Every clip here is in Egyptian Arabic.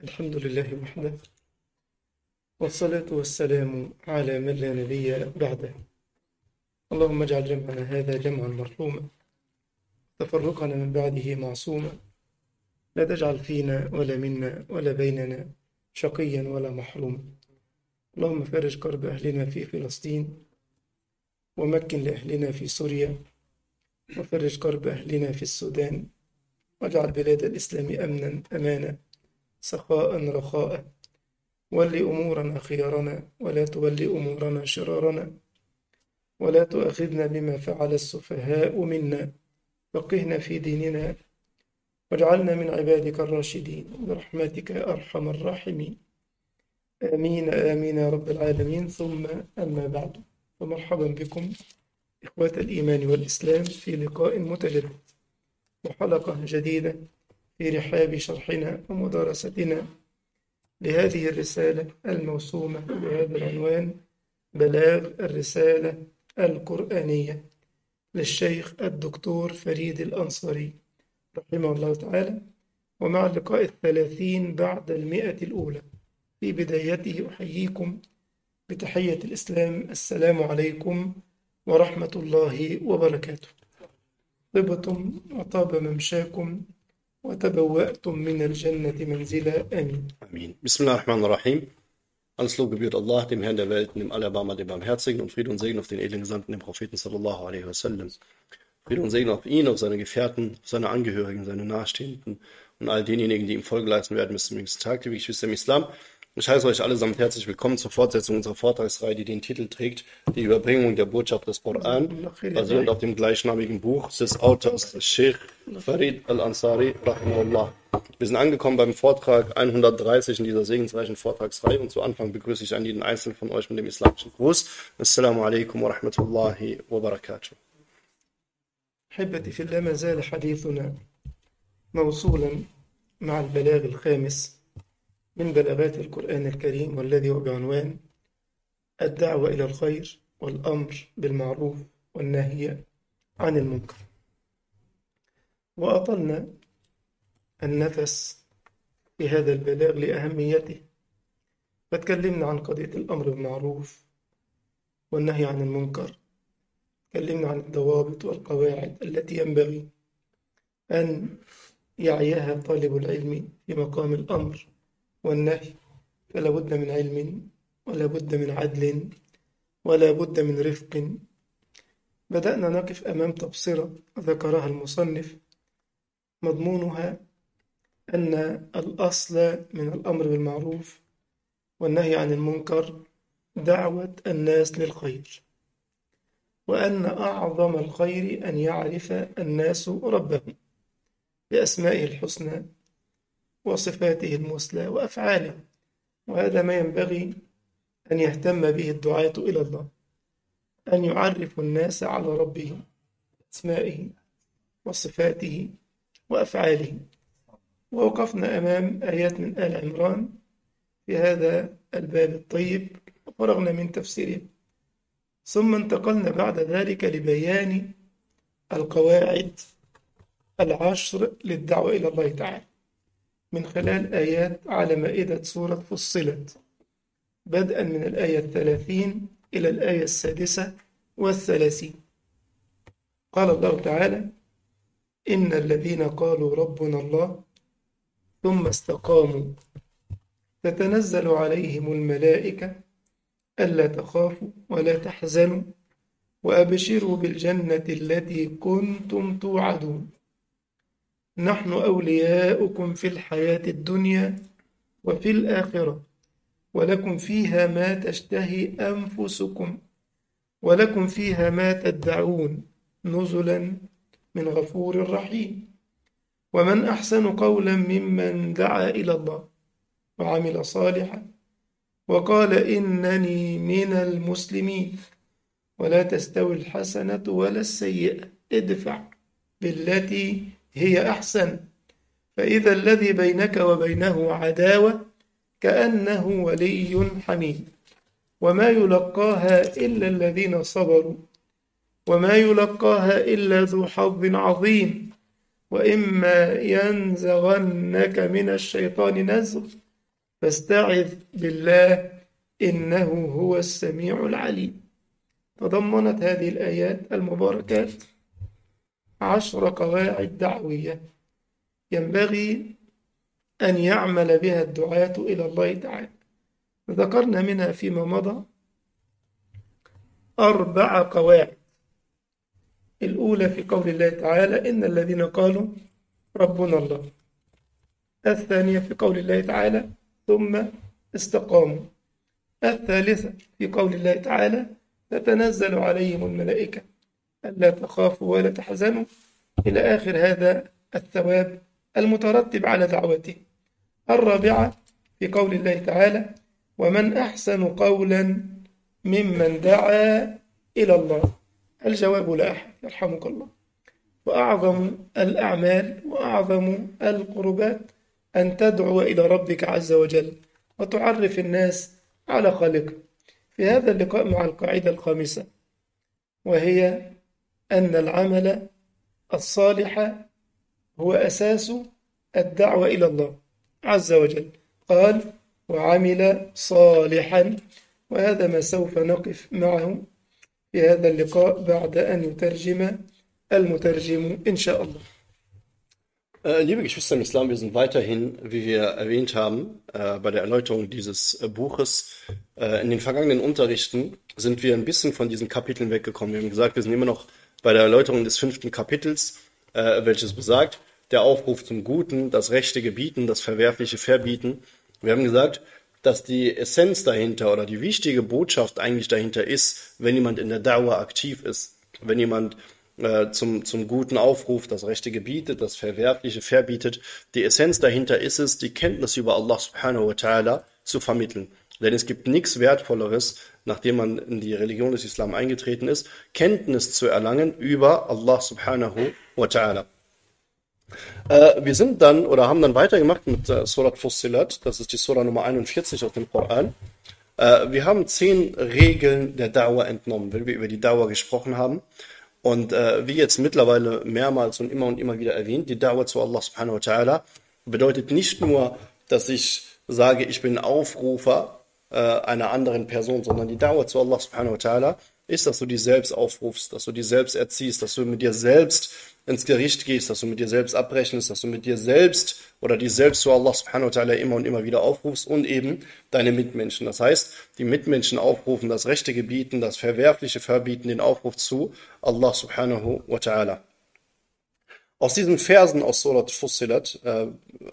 الحمد لله وحده والصلاة والسلام على من لا نبي بعده اللهم اجعل جمعنا هذا جمعا مرحوما تفرقنا من بعده معصوما لا تجعل فينا ولا منا ولا بيننا شقيا ولا محروما اللهم فرج كرب أهلنا في فلسطين ومكن لأهلنا في سوريا وفرج كرب أهلنا في السودان واجعل بلاد الإسلام أمنا أمانا سخاء رخاء ول أمورنا خيارنا ولا تول أمورنا شرارنا ولا تؤاخذنا بما فعل السفهاء منا فقهنا في ديننا واجعلنا من عبادك الراشدين برحمتك يا أرحم الراحمين آمين آمين يا رب العالمين ثم أما بعد فمرحبا بكم إخوة الإيمان والإسلام في لقاء متجدد وحلقة جديدة في رحاب شرحنا ومدارستنا لهذه الرسالة الموسومة بهذا العنوان بلاغ الرسالة القرآنية للشيخ الدكتور فريد الأنصاري رحمه الله تعالى ومع اللقاء الثلاثين بعد المئة الأولى في بدايته أحييكم بتحية الإسلام السلام عليكم ورحمة الله وبركاته طبتم وطاب ممشاكم وتبوأتم من الجنة منزلا آمين Amin. Bismillahirrahmanirrahim. Alles Lob gebührt Allah, dem Herrn der Welten, dem Allerbarmer, dem Barmherzigen und Friede und Segen auf den edlen Gesandten, dem Propheten sallallahu alaihi wasallam. Friede und Segen auf ihn, auf seine Gefährten, auf seine Angehörigen, seine Nahestehenden und all denjenigen, die ihm Folge leisten werden bis zum jüngsten Tag, liebe Geschwister im Islam. Ich heiße euch allesamt herzlich willkommen zur Fortsetzung unserer Vortragsreihe, die den Titel trägt, die Überbringung der Botschaft des Koran, basierend auf dem gleichnamigen Buch des Autors Sheikh Farid al-Ansari, rahimahullah. Wir sind angekommen beim Vortrag 130 in dieser segensreichen Vortragsreihe und zu Anfang begrüße ich an jeden einzelnen von euch mit dem islamischen Gruß. Assalamu alaikum wa rahmatullahi wa barakatuh. أحبتي في الله ما زال حديثنا موصولا مع البلاغ الخامس من بلاغات القرآن الكريم والذي هو بعنوان الدعوة إلى الخير والأمر بالمعروف والنهي عن المنكر وأطلنا النفس في هذا البلاغ لأهميته فتكلمنا عن قضية الأمر بالمعروف والنهي عن المنكر تكلمنا عن الضوابط والقواعد التي ينبغي أن يعيها طالب العلم في مقام الأمر والنهي فلا بد من علم ولا بد من عدل ولا بد من رفق بدأنا نقف أمام تبصرة ذكرها المصنف مضمونها أن الأصل من الأمر بالمعروف والنهي عن المنكر دعوة الناس للخير وأن أعظم الخير أن يعرف الناس ربهم بأسمائه الحسنى وصفاته المثلى وأفعاله وهذا ما ينبغي أن يهتم به الدعاة إلى الله أن يعرفوا الناس على ربهم بأسمائه وصفاته وأفعاله ووقفنا أمام آيات من آل عمران في هذا الباب الطيب وفرغنا من تفسيره ثم انتقلنا بعد ذلك لبيان القواعد العشر للدعوة إلى الله تعالى من خلال آيات على مائدة سورة فصلت بدءا من الآية الثلاثين إلى الآية السادسة والثلاثين قال الله تعالى إن الذين قالوا ربنا الله ثم استقاموا تتنزل عليهم الملائكة ألا تخافوا ولا تحزنوا وأبشروا بالجنة التي كنتم توعدون نحن أولياؤكم في الحياة الدنيا وفي الآخرة ولكم فيها ما تشتهي أنفسكم ولكم فيها ما تدعون نزلا من غفور رحيم ومن أحسن قولا ممن دعا إلى الله وعمل صالحا وقال إنني من المسلمين ولا تستوي الحسنة ولا السيئة ادفع بالتي هي أحسن فإذا الذي بينك وبينه عداوة كأنه ولي حميم وما يلقاها إلا الذين صبروا وما يلقاها إلا ذو حظ عظيم وإما ينزغنك من الشيطان نزغ فاستعذ بالله إنه هو السميع العليم تضمنت هذه الآيات المباركات عشر قواعد دعوية ينبغي أن يعمل بها الدعاة إلى الله تعالى ذكرنا منها فيما مضى أربع قواعد الأولى في قول الله تعالى إن الذين قالوا ربنا الله الثانية في قول الله تعالى ثم استقاموا الثالثة في قول الله تعالى تتنزل عليهم الملائكة ألا تخافوا ولا تحزنوا إلى آخر هذا الثواب المترتب على دعوته الرابعة في قول الله تعالى ومن أحسن قولا ممن دعا إلى الله الجواب لا أحد يرحمك الله وأعظم الأعمال وأعظم القربات أن تدعو إلى ربك عز وجل وتعرف الناس على خالقه في هذا اللقاء مع القاعدة الخامسة وهي أن العمل الصالح هو أساس الدعوة إلى الله عز وجل قال وعمل صالحا وهذا ما سوف نقف معه في هذا اللقاء بعد أن يترجم المترجم إن شاء الله Äh, Liebe Geschwister im Islam, wir sind weiterhin, wie wir erwähnt haben, äh, bei der Erläuterung dieses äh, Buches. Äh, in den vergangenen Unterrichten sind wir ein bisschen von diesen Kapiteln weggekommen. Wir haben gesagt, wir sind immer noch bei der Erläuterung des fünften Kapitels, äh, welches besagt, der Aufruf zum Guten, das rechte Gebieten, das verwerfliche Verbieten. Wir haben gesagt, dass die Essenz dahinter oder die wichtige Botschaft eigentlich dahinter ist, wenn jemand in der Dauer aktiv ist, wenn jemand äh, zum, zum Guten aufruft, das Rechte gebietet, das Verwerfliche verbietet. Die Essenz dahinter ist es, die Kenntnis über Allah subhanahu wa ta'ala zu vermitteln. Denn es gibt nichts Wertvolleres, nachdem man in die Religion des Islam eingetreten ist, Kenntnis zu erlangen über Allah subhanahu wa ta'ala. Äh, wir sind dann oder haben dann weitergemacht mit äh, Surat Fussilat, das ist die Surah Nummer 41 aus dem Koran. Äh, wir haben zehn Regeln der Dauer entnommen, wenn wir über die Dauer gesprochen haben. Und äh, wie jetzt mittlerweile mehrmals und immer und immer wieder erwähnt, die Dauer zu Allah subhanahu wa ta'ala bedeutet nicht nur, dass ich sage, ich bin Aufrufer äh, einer anderen Person, sondern die Dauer zu Allah subhanahu wa ta'ala ist, dass du die selbst aufrufst, dass du die selbst erziehst, dass du mit dir selbst ins Gericht gehst, dass du mit dir selbst abrechnest, dass du mit dir selbst oder die selbst zu Allah subhanahu wa ta'ala immer und immer wieder aufrufst und eben deine Mitmenschen. Das heißt, die Mitmenschen aufrufen, das Rechte gebieten, das Verwerfliche verbieten, den Aufruf zu Allah subhanahu wa ta'ala. Aus diesen Versen aus Surat Fussilat, äh,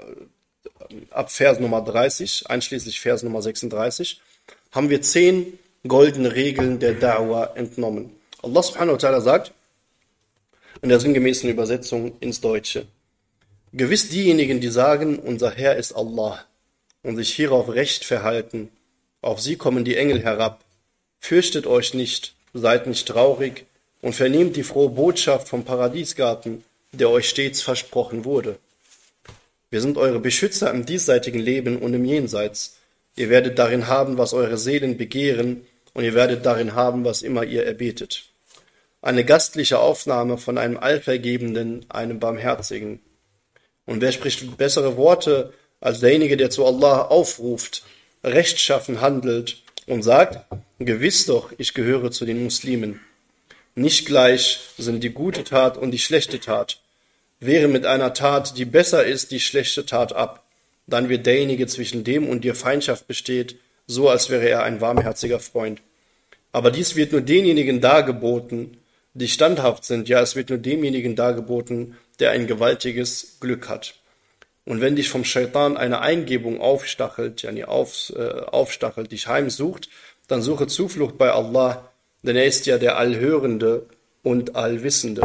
ab Vers Nummer 30, einschließlich Vers Nummer 36, haben wir zehn goldene Regeln der Da'wah entnommen. Allah subhanahu wa ta'ala sagt, in der sinngemäßen Übersetzung ins Deutsche. Gewiss diejenigen, die sagen, unser Herr ist Allah und sich hierauf recht verhalten, auf sie kommen die Engel herab. Fürchtet euch nicht, seid nicht traurig und vernehmt die frohe Botschaft vom Paradiesgarten, der euch stets versprochen wurde. Wir sind eure Beschützer im diesseitigen Leben und im Jenseits. Ihr werdet darin haben, was eure Seelen begehren, und ihr werdet darin haben, was immer ihr erbetet eine gastliche Aufnahme von einem Allvergebenden, einem Barmherzigen. Und wer spricht bessere Worte als derjenige, der zu Allah aufruft, rechtschaffen handelt und sagt, gewiss doch, ich gehöre zu den Muslimen. Nicht gleich sind die gute Tat und die schlechte Tat. Wehre mit einer Tat, die besser ist, die schlechte Tat ab. Dann wird derjenige zwischen dem und dir Feindschaft besteht, so als wäre er ein warmherziger Freund. Aber dies wird nur denjenigen dargeboten, die standhaft sind, ja, es wird nur demjenigen dargeboten, der ein gewaltiges Glück hat. Und wenn dich vom Shaitan eine Eingebung aufstachelt, yani auf, äh, aufstachelt, dich heimsucht, dann suche Zuflucht bei Allah, denn er ist ja der Allhörende und Allwissende.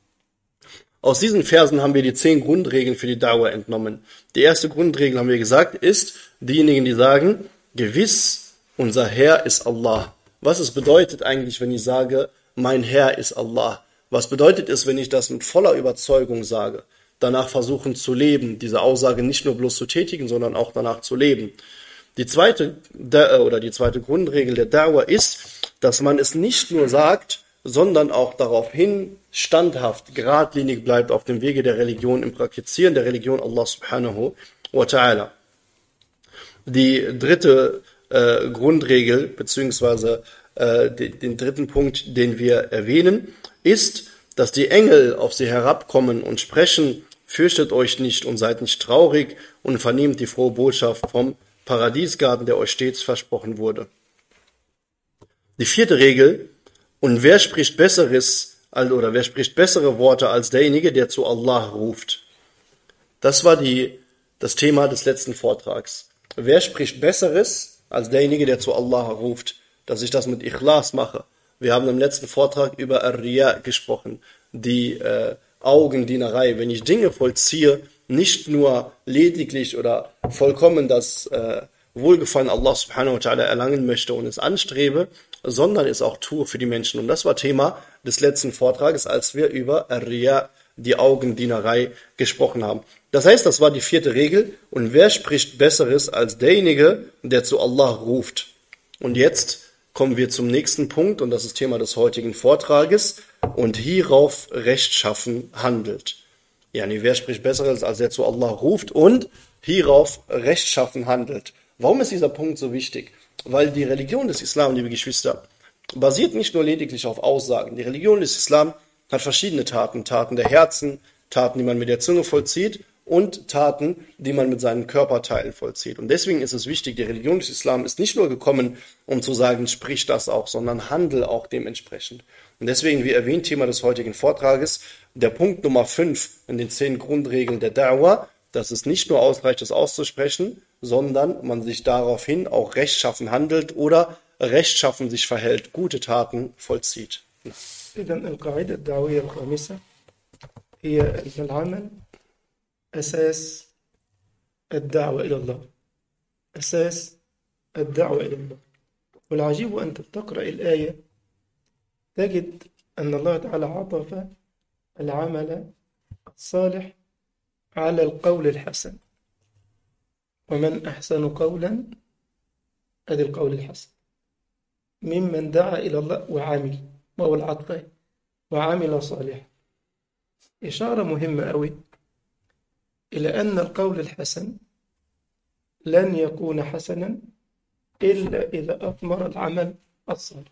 Aus diesen Versen haben wir die zehn Grundregeln für die Dauer entnommen. Die erste Grundregel, haben wir gesagt, ist diejenigen, die sagen, gewiss, unser Herr ist Allah. Was es bedeutet eigentlich, wenn ich sage, mein Herr ist Allah. Was bedeutet es, wenn ich das mit voller Überzeugung sage? Danach versuchen zu leben, diese Aussage nicht nur bloß zu tätigen, sondern auch danach zu leben. Die zweite äh, oder die zweite Grundregel der Dauer ist, dass man es nicht nur sagt, sondern auch daraufhin standhaft, geradlinig bleibt auf dem Wege der Religion, im Praktizieren der Religion Allah subhanahu wa ta'ala. die dritte äh, Grundregel beziehungsweise äh, den, den dritten Punkt, den wir erwähnen, ist, dass die Engel auf sie herabkommen und sprechen, fürchtet euch nicht und seid nicht traurig und vernehmt die frohe Botschaft vom Paradiesgarten, der euch stets versprochen wurde. Die vierte Regel, und wer spricht Besseres, oder wer spricht bessere Worte als derjenige, der zu Allah ruft? Das war die, das Thema des letzten Vortrags. Wer spricht Besseres als derjenige, der zu Allah ruft? Dass ich das mit Ikhlas mache. Wir haben im letzten Vortrag über Ar-Riya gesprochen, die äh, Augendienerei. Wenn ich Dinge vollziehe, nicht nur lediglich oder vollkommen das äh, Wohlgefallen Allah subhanahu wa ta'ala erlangen möchte und es anstrebe, sondern es auch tue für die Menschen. Und das war Thema des letzten Vortrages, als wir über Ar-Riya, die Augendienerei, gesprochen haben. Das heißt, das war die vierte Regel. Und wer spricht Besseres als derjenige, der zu Allah ruft? Und jetzt kommen wir zum nächsten Punkt, und das ist Thema des heutigen Vortrages, und hierauf rechtschaffen handelt. Yani, wer spricht Besseres, als der zu Allah ruft und hierauf rechtschaffen handelt? Warum ist dieser Punkt so wichtig? Weil die Religion des Islam, liebe Geschwister, basiert nicht nur lediglich auf Aussagen. Die Religion des Islam hat verschiedene Taten. Taten der Herzen, Taten, die man mit der Zunge vollzieht und Taten, die man mit seinen Körperteilen vollzieht. Und deswegen ist es wichtig, die Religion des Islam ist nicht nur gekommen, um zu sagen, sprich das auch, sondern handel auch dementsprechend. Und deswegen, wie erwähnt, Thema des heutigen Vortrages, der Punkt Nummer 5 in den zehn Grundregeln der Da'wah, dass es nicht nur ausreicht, es auszusprechen, sondern man sich daraufhin auch rechtschaffen handelt oder rechtschaffen sich verhält, gute Taten vollzieht. إذا القاعدة الدعوية الخامسة هي أن العمل أساس الدعوة إلى الله أساس الدعوة إلى الله والعجيب أنت تقرأ الآية تجد أن الله تعالى عطف العمل الصالح على القول الحسن ومن أحسن قولا أدي القول الحسن ممن دعا إلى الله وعمل وهو العطف وعمل صالحا إشارة مهمة أوي إلى أن القول الحسن لن يكون حسنا إلا إذا أثمر العمل الصالح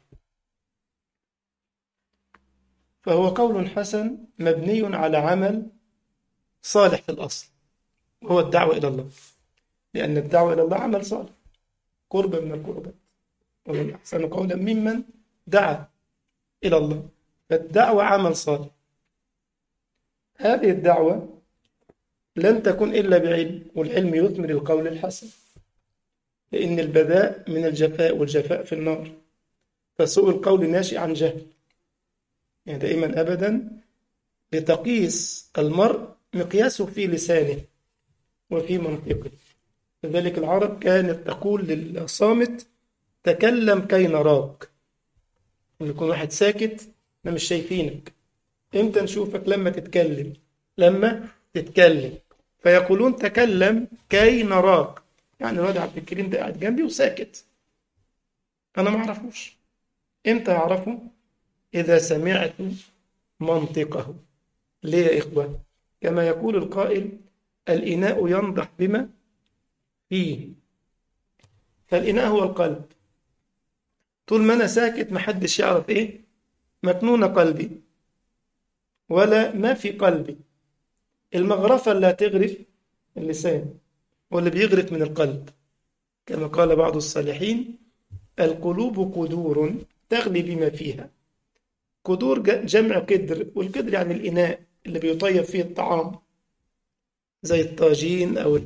فهو قول حسن مبني على عمل صالح في الأصل وهو الدعوة إلى الله لأن الدعوة إلى الله عمل صالح قرب من القربات ومن أحسن قولا ممن دعا إلى الله فالدعوة عمل صالح هذه الدعوة لن تكون إلا بعلم والعلم يثمر القول الحسن لأن البذاء من الجفاء والجفاء في النار فسوء القول ناشئ عن جهل يعني دائما أبدا لتقيس المرء مقياسه في لسانه وفي منطقه لذلك العرب كانت تقول للصامت تكلم كي نراك إن يكون واحد ساكت احنا مش شايفينك امتى نشوفك لما تتكلم لما تتكلم فيقولون تكلم كي نراك يعني الواد عبد الكريم ده قاعد جنبي وساكت انا ما اعرفوش امتى اعرفه اذا سمعت منطقه ليه يا اخوه كما يقول القائل الاناء ينضح بما فيه فالاناء هو القلب طول ما انا ساكت محدش يعرف ايه مكنون قلبي ولا ما في قلبي المغرفة اللي هتغرف اللسان واللي بيغرف من القلب كما قال بعض الصالحين القلوب قدور تغلي بما فيها قدور جمع قدر والقدر يعني الإناء اللي بيطيب فيه الطعام زي الطاجين أو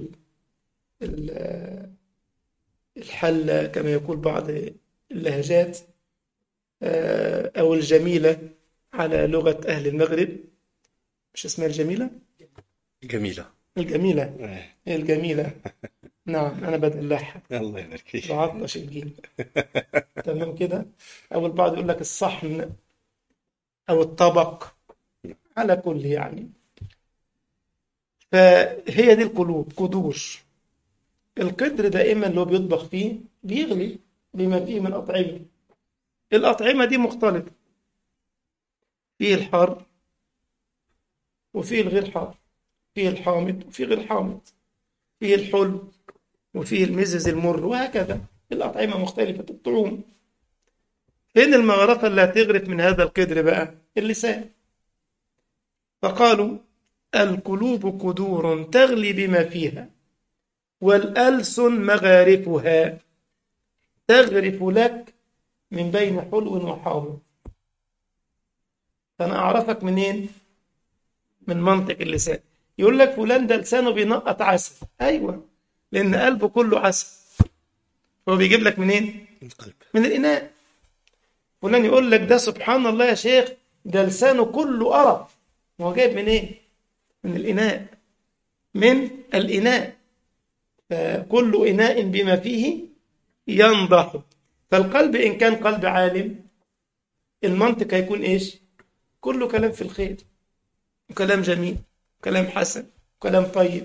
الحلة كما يقول بعض اللهجات أو الجميلة على لغة أهل المغرب مش اسمها الجميلة؟ جميلة الجميلة إيه. الجميلة نعم أنا بدلعها الله يبارك فيك بعطش الجيم تمام كده أو البعض يقول لك الصحن أو الطبق على كل يعني فهي دي القلوب قدوش القدر دائما اللي هو بيطبخ فيه بيغلي بما فيه من أطعمة الأطعمة دي مختلطة فيه الحار وفيه الغير حار فيه الحامض وفيه غير حامض فيه الحلو وفيه المزز المر وهكذا الأطعمة مختلفة الطعوم فين المغرفة اللي هتغرف من هذا القدر بقى اللسان فقالوا القلوب قدور تغلي بما فيها والألسن مغارفها تغرف لك من بين حلو وحامض فأنا أعرفك منين؟ من منطق اللسان يقول لك فلان ده لسانه بينقط عسل أيوة لأن قلبه كله عسل هو بيجيب لك منين؟ من القلب من الإناء فلان يقول لك ده سبحان الله يا شيخ ده لسانه كله قرف هو جايب منين؟ إيه؟ من الإناء من الإناء فكل إناء بما فيه ينضح فالقلب إن كان قلب عالم المنطق هيكون إيش؟ كله كلام في الخير وكلام جميل وكلام حسن وكلام طيب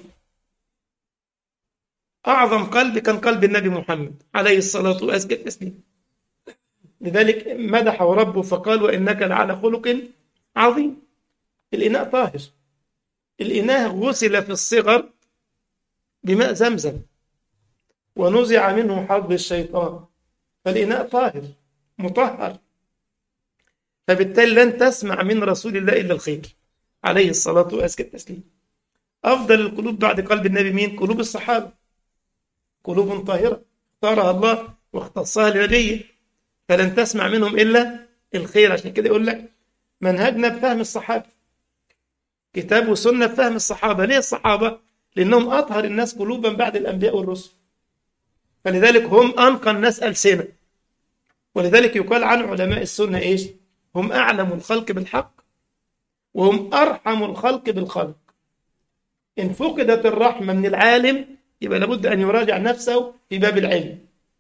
أعظم قلب كان قلب النبي محمد عليه الصلاة وأزكى التسليم لذلك مدحه ربه فقال وإنك لعلى خلق عظيم الإناء طاهر الإناء غسل في الصغر بماء زمزم ونزع منه حظ الشيطان فالإناء طاهر مطهر فبالتالي لن تسمع من رسول الله إلا الخير عليه الصلاة وأزكى التسليم أفضل القلوب بعد قلب النبي مين؟ قلوب الصحابة قلوب طاهرة اختارها الله واختصها لنبيه فلن تسمع منهم إلا الخير عشان كده يقول لك منهجنا بفهم الصحابة كتاب وسنة بفهم الصحابة ليه الصحابة؟ لأنهم أطهر الناس قلوبا بعد الأنبياء والرسل فلذلك هم أنقى الناس ألسنة ولذلك يقال عن علماء السنة إيش؟ هم أعلم الخلق بالحق وهم أرحم الخلق بالخلق إن فقدت الرحمة من العالم يبقى لابد أن يراجع نفسه في باب العلم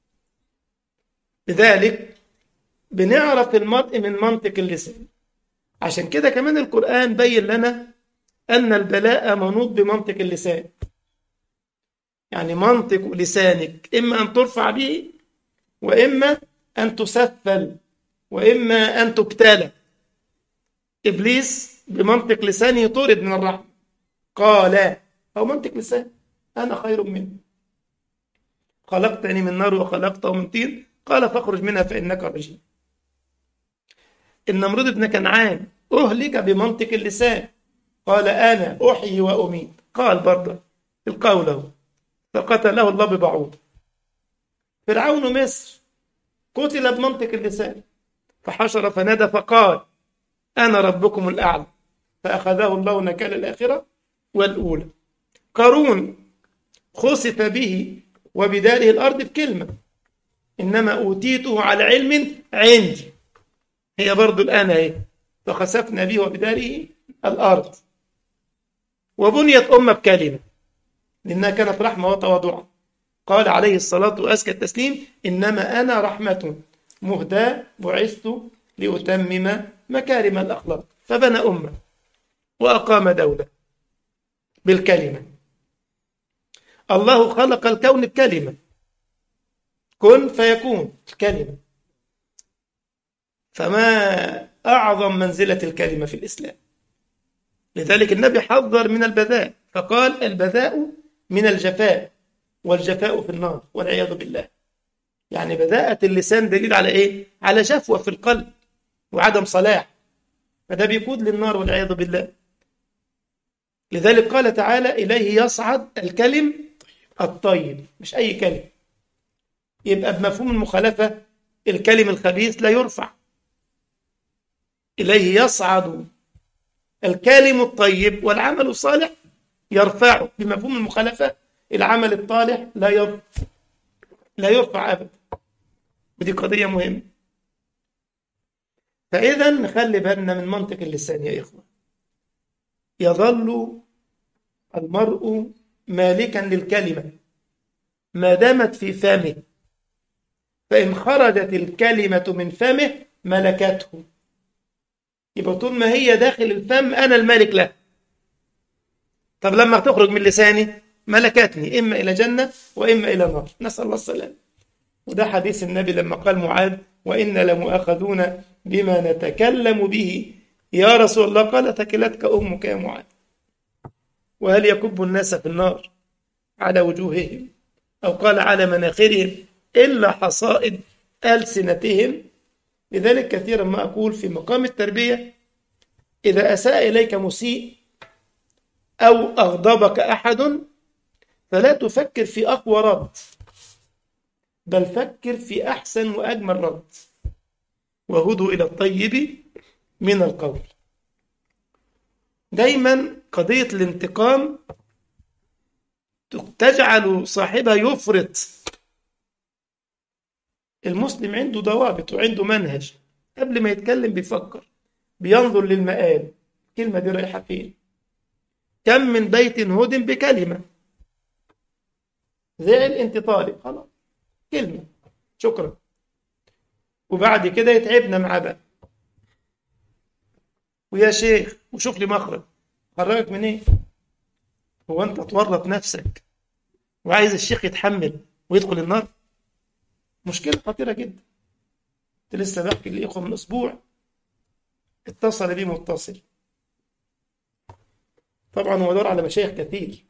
لذلك بنعرف المرء من منطق اللسان عشان كده كمان القرآن بين لنا أن البلاء منوط بمنطق اللسان يعني منطق لسانك إما أن ترفع به وإما أن تسفل وإما أن تبتلى إبليس بمنطق لسانه طرد من الرحمة قال أو منطق لسان أنا خير منه خلقتني من نار وخلقته من طين قال فاخرج منها فإنك رجيم النمرود بن كنعان أهلك بمنطق اللسان قال أنا أحيي وأميت قال برضه القول له فقتله الله ببعوض فرعون مصر قتل بمنطق اللسان فحشر فنادى فقال أنا ربكم الأعلى فأخذه الله نكال الآخرة والأولى قارون خسف به وبداره الأرض بكلمة إنما أوتيته على علم عندي هي برضو الآن هي فخسفنا به وبداره الأرض وبنيت أمة بكلمة لأنها كانت رحمة وتواضعا قال عليه الصلاة وأزكى التسليم إنما أنا رحمة مهداة بعثت لأتمم مكارم الأخلاق فبنى أمة وأقام دولة بالكلمة الله خلق الكون بكلمة كن فيكون الكلمة فما أعظم منزلة الكلمة في الإسلام لذلك النبي حذر من البذاء فقال البذاء من الجفاء والجفاء في النار والعياذ بالله يعني بذاءة اللسان دليل على إيه؟ على جفوة في القلب وعدم صلاح فده بيقود للنار والعياذ بالله لذلك قال تعالى إليه يصعد الكلم الطيب مش أي كلم يبقى بمفهوم المخالفة الكلم الخبيث لا يرفع إليه يصعد الكلم الطيب والعمل الصالح يرفعه بمفهوم المخالفة العمل الطالح لا يرفع لا يرفع أبدا ودي قضية مهمة فإذا نخلي بالنا من منطق اللسان يا إخوة يظل المرء مالكا للكلمة ما دامت في فمه فإن خرجت الكلمة من فمه ملكته يبقى طول ما هي داخل الفم أنا المالك له طب لما تخرج من لساني ملكتني إما إلى جنة وإما إلى نار نسأل الله السلام وده حديث النبي لما قال معاذ وإن لمؤاخذون بما نتكلم به يا رسول الله قال ثكلتك أمك يا معاذ وهل يكب الناس في النار على وجوههم أو قال على مناخرهم إلا حصائد ألسنتهم لذلك كثيرا ما أقول في مقام التربية إذا أساء إليك مسيء أو أغضبك أحد فلا تفكر في أقوى رد بل فكر في أحسن وأجمل رد وهدوا إلى الطيب من القول دايما قضية الانتقام تجعل صاحبها يفرط المسلم عنده ضوابط وعنده منهج قبل ما يتكلم بيفكر بينظر للمآل الكلمة دي رايحة فين كم من بيت هدم بكلمة زعل انت طالب خلاص كلمة شكرا وبعد كده يتعبنا معاه بقى ويا شيخ وشوف لي مخرج خرجك من ايه هو انت تورط نفسك وعايز الشيخ يتحمل ويدخل النار مشكلة خطيرة جدا كنت لسه بحكي للإخوة من أسبوع اتصل بي متصل طبعا هو دور على مشايخ كثير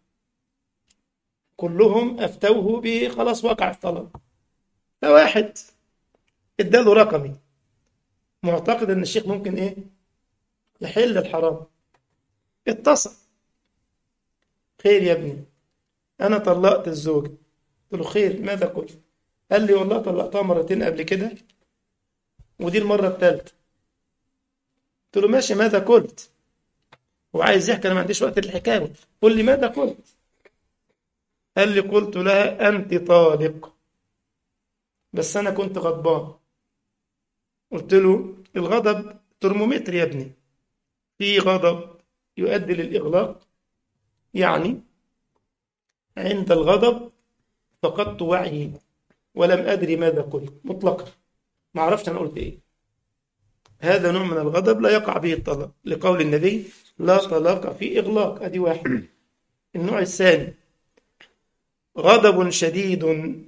كلهم أفتوه به خلاص وقع الطلب فواحد اداله رقمي معتقد ان الشيخ ممكن ايه يحل الحرام اتصل خير يا ابني انا طلقت الزوجة قلت له خير ماذا قلت قال لي والله طلقتها مرتين قبل كده ودي المرة الثالثة قلت له ماشي ماذا قلت وعايز يحكي انا ما عنديش وقت للحكايه قل لي ماذا قلت قال لي قلت لها انت طالق بس انا كنت غضبان قلت له الغضب ترمومتر يا ابني في غضب يؤدي للاغلاق يعني عند الغضب فقدت وعيي ولم ادري ماذا قلت مطلقا ما عرفت انا قلت ايه هذا نوع من الغضب لا يقع به الطلاق لقول النبي لا طلاق في إغلاق أدي واحد النوع الثاني غضب شديد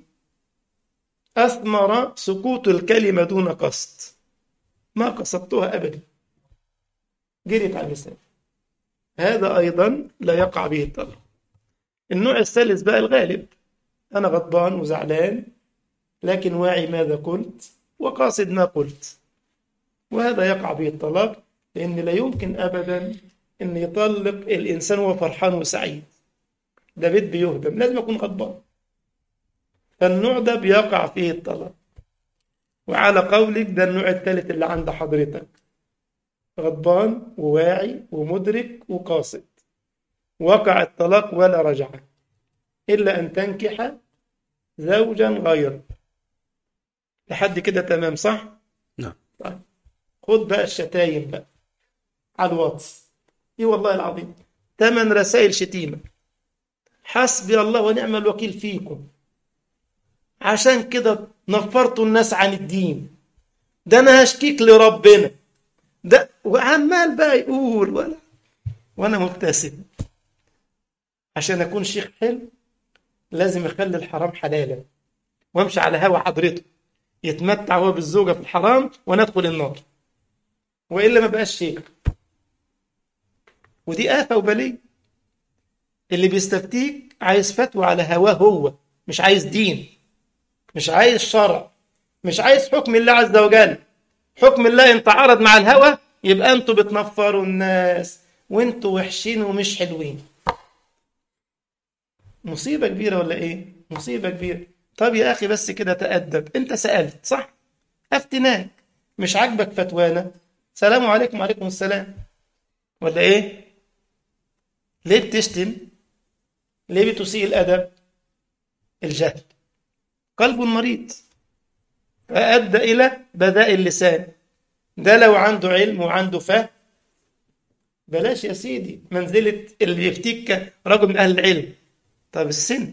أثمر سقوط الكلمة دون قصد ما قصدتها أبدا جريت على اللسان هذا أيضا لا يقع به الطلاق النوع الثالث بقى الغالب أنا غضبان وزعلان لكن واعي ماذا قلت وقاصد ما قلت وهذا يقع به الطلاق لأن لا يمكن أبدا أن يطلق الإنسان وهو فرحان وسعيد ده بيت بيهدم لازم يكون غضبان فالنوع ده بيقع فيه الطلاق وعلى قولك ده النوع الثالث اللي عند حضرتك غضبان وواعي ومدرك وقاصد وقع الطلاق ولا رجعة إلا أن تنكح زوجا غيره لحد كده تمام صح؟ نعم طيب خد بقى الشتايم بقى على الواتس ايه والله العظيم ثمان رسائل شتيمة حسبي الله ونعم الوكيل فيكم عشان كده نفرتوا الناس عن الدين ده انا هشكيك لربنا ده وعمال بقى يقول ولا وانا مبتسم عشان اكون شيخ حلو لازم اخلي الحرام حلالا وامشي على هوا حضرته يتمتع هو بالزوجه في الحرام وانا ادخل النار والا ما بقاش شيخ ودي آفة وبلية اللي بيستفتيك عايز فتوى على هواه هو مش عايز دين مش عايز شرع مش عايز حكم الله عز وجل حكم الله ان تعارض مع الهوى يبقى انتوا بتنفروا الناس وانتوا وحشين ومش حلوين مصيبة كبيرة ولا ايه مصيبة كبيرة طب يا اخي بس كده تأدب انت سألت صح افتناك مش عاجبك فتوانا سلام عليكم وعليكم السلام ولا ايه ليه بتشتم ليه بتسيء الادب الجهل قلب مريض فادى الى بذاء اللسان ده لو عنده علم وعنده فهم بلاش يا سيدي منزلة اللي يفتيك رجل من أهل العلم طب السن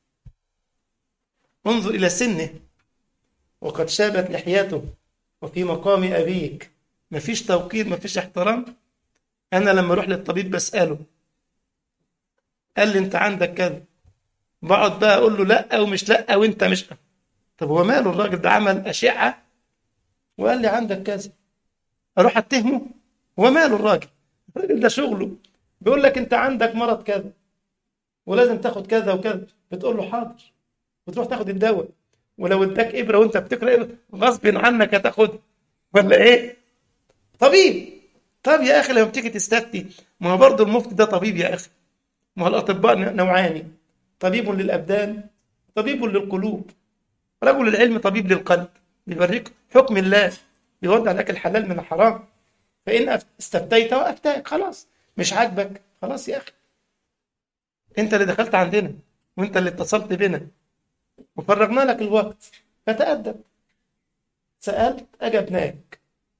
انظر إلى سنه وقد شابت لحيته وفي مقام أبيك مفيش توقير مفيش احترام أنا لما أروح للطبيب بسأله قال لي أنت عندك كذا بقعد بقى أقول له لأ ومش لأ وأنت مش طب هو ماله الراجل ده عمل أشعة وقال لي عندك كذا أروح أتهمه هو ماله الراجل الراجل ده شغله بيقول لك أنت عندك مرض كذا ولازم تاخد كذا وكذا بتقول له حاضر وتروح تاخد الدواء ولو اداك ابره وانت بتقرا غصب عنك هتاخدها ولا ايه؟ طبيب طب يا اخي لما بتيجي تستفتي ما هو برضه المفتي ده طبيب يا اخي ما هو الاطباء نوعان طبيب للابدان طبيب للقلوب رجل العلم طبيب للقلب بيوريك حكم الله بيوضع لك الحلال من الحرام فان استفتيت وافتاك خلاص مش عاجبك خلاص يا اخي انت اللي دخلت عندنا وانت اللي اتصلت بنا وفرغنا لك الوقت فتأدب سألت أجبناك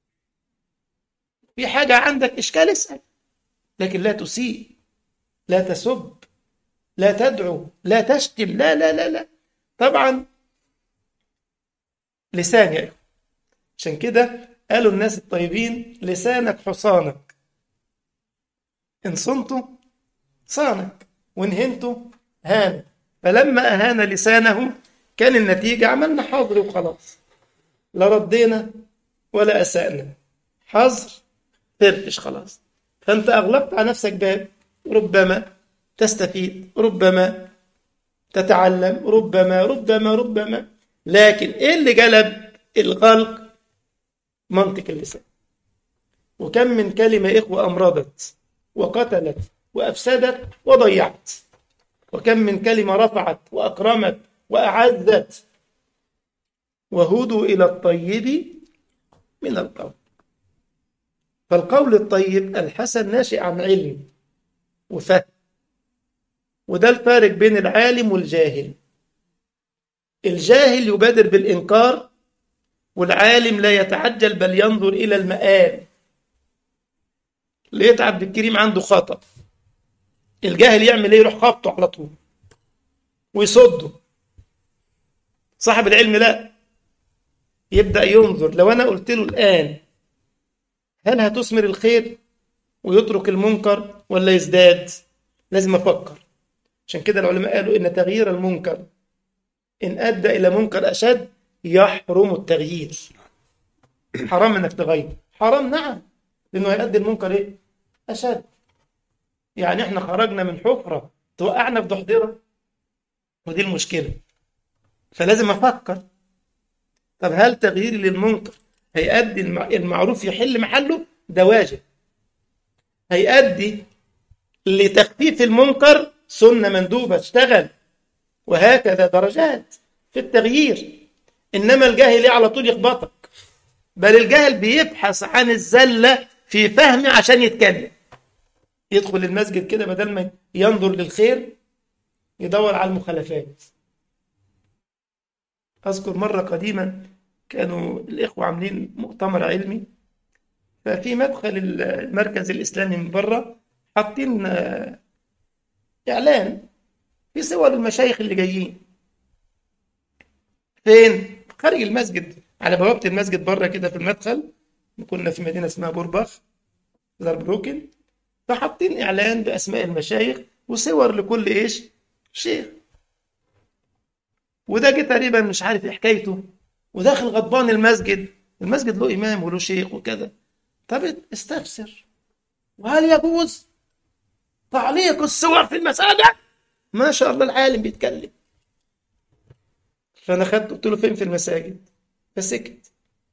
في حاجة عندك إشكال اسأل لكن لا تسيء لا تسب لا تدعو لا تشتم لا لا لا لا طبعا لسان يا إخوة عشان كده قالوا الناس الطيبين لسانك حصانك إن صنته صانك وإن هنته هان فلما أهان لسانه كان النتيجة عملنا حاضر وخلاص لا ردينا ولا أسأنا حظر فرفش خلاص فأنت أغلقت على نفسك باب ربما تستفيد ربما تتعلم ربما ربما ربما لكن إيه اللي جلب الغلق منطق اللسان وكم من كلمة إخوة أمرضت وقتلت وأفسدت وضيعت وكم من كلمة رفعت وأكرمت وأعزت وهدوا إلى الطيب من القول فالقول الطيب الحسن ناشئ عن علم وفهم وده الفارق بين العالم والجاهل الجاهل يبادر بالإنكار والعالم لا يتعجل بل ينظر إلى المآل لقيت عبد الكريم عنده خطأ الجاهل يعمل ايه يروح خبطه على طول ويصده صاحب العلم لا يبدأ ينظر لو أنا قلت له الآن هل هتثمر الخير ويترك المنكر ولا يزداد لازم أفكر عشان كده العلماء قالوا إن تغيير المنكر إن أدى إلى منكر أشد يحرم التغيير حرام إنك تغير حرام نعم لأنه هيؤدي المنكر إيه أشد يعني إحنا خرجنا من حفرة توقعنا في ضحضرة ودي المشكلة فلازم أفكر طب هل تغييري للمنكر هيؤدي المعروف يحل محله ده واجب هيؤدي لتخفيف المنكر سنة مندوبة اشتغل وهكذا درجات في التغيير إنما الجاهل على طول يخبطك بل الجاهل بيبحث عن الزلة في فهم عشان يتكلم يدخل المسجد كده بدل ما ينظر للخير يدور على المخالفات أذكر مرة قديما كانوا الإخوة عاملين مؤتمر علمي ففي مدخل المركز الإسلامي من بره حاطين إعلان في صور المشايخ اللي جايين فين؟ خارج المسجد على بوابة المسجد بره كده في المدخل كنا في مدينة اسمها بورباخ زربروكن فحاطين إعلان بأسماء المشايخ وصور لكل إيش؟ شيخ وده جه تقريبا مش عارف ايه حكايته وداخل غضبان المسجد المسجد له امام وله شيخ وكذا طب استفسر وهل يجوز تعليق الصور في المساجد ما شاء الله العالم بيتكلم فانا خدت قلت له فين في المساجد فسكت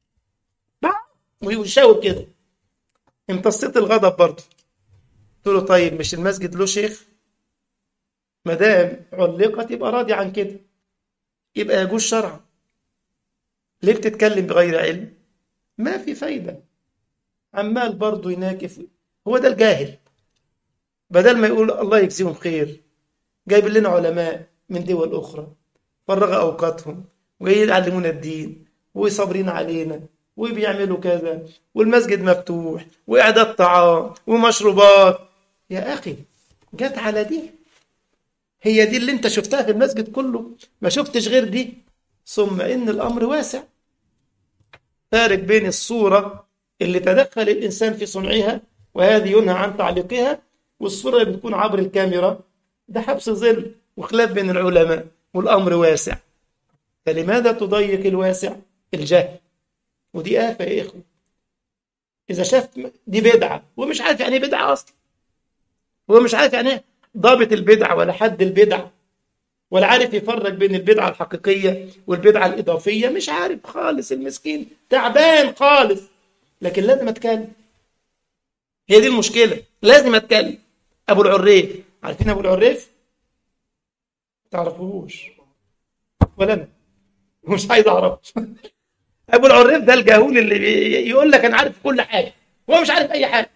ويشاور كده امتصيت الغضب برضه قلت له طيب مش المسجد له شيخ ما دام علقت يبقى راضي عن كده يبقى يجوز شرعا ليه بتتكلم بغير علم ما في فايدة عمال برضه يناكف هو ده الجاهل بدل ما يقول الله يجزيهم خير جايب لنا علماء من دول أخرى فرغ أوقاتهم وجاي يعلمونا الدين وصابرين علينا وبيعملوا كذا والمسجد مفتوح وإعداد طعام ومشروبات يا أخي جت على دي هي دي اللي انت شفتها في المسجد كله ما شفتش غير دي ثم ان الامر واسع فارق بين الصوره اللي تدخل الانسان في صنعها وهذه ينهى عن تعليقها والصوره اللي بتكون عبر الكاميرا ده حبس ظل وخلاف بين العلماء والامر واسع فلماذا تضيق الواسع الجهل ودي آفة يا إخوة إذا شاف دي بدعة ومش عارف يعني ايه بدعة أصلا هو مش عارف يعني ايه ضابط البدعة ولا حد البدعة ولا عارف يفرق بين البدعة الحقيقية والبدعة الإضافية مش عارف خالص المسكين تعبان خالص لكن لازم أتكلم هي دي المشكلة لازم أتكلم أبو العريف عارفين أبو العريف؟ تعرفوهوش ولا أنا مش عايز أعرف أبو العريف ده الجاهول اللي يقول لك أنا عارف كل حاجة هو مش عارف أي حاجة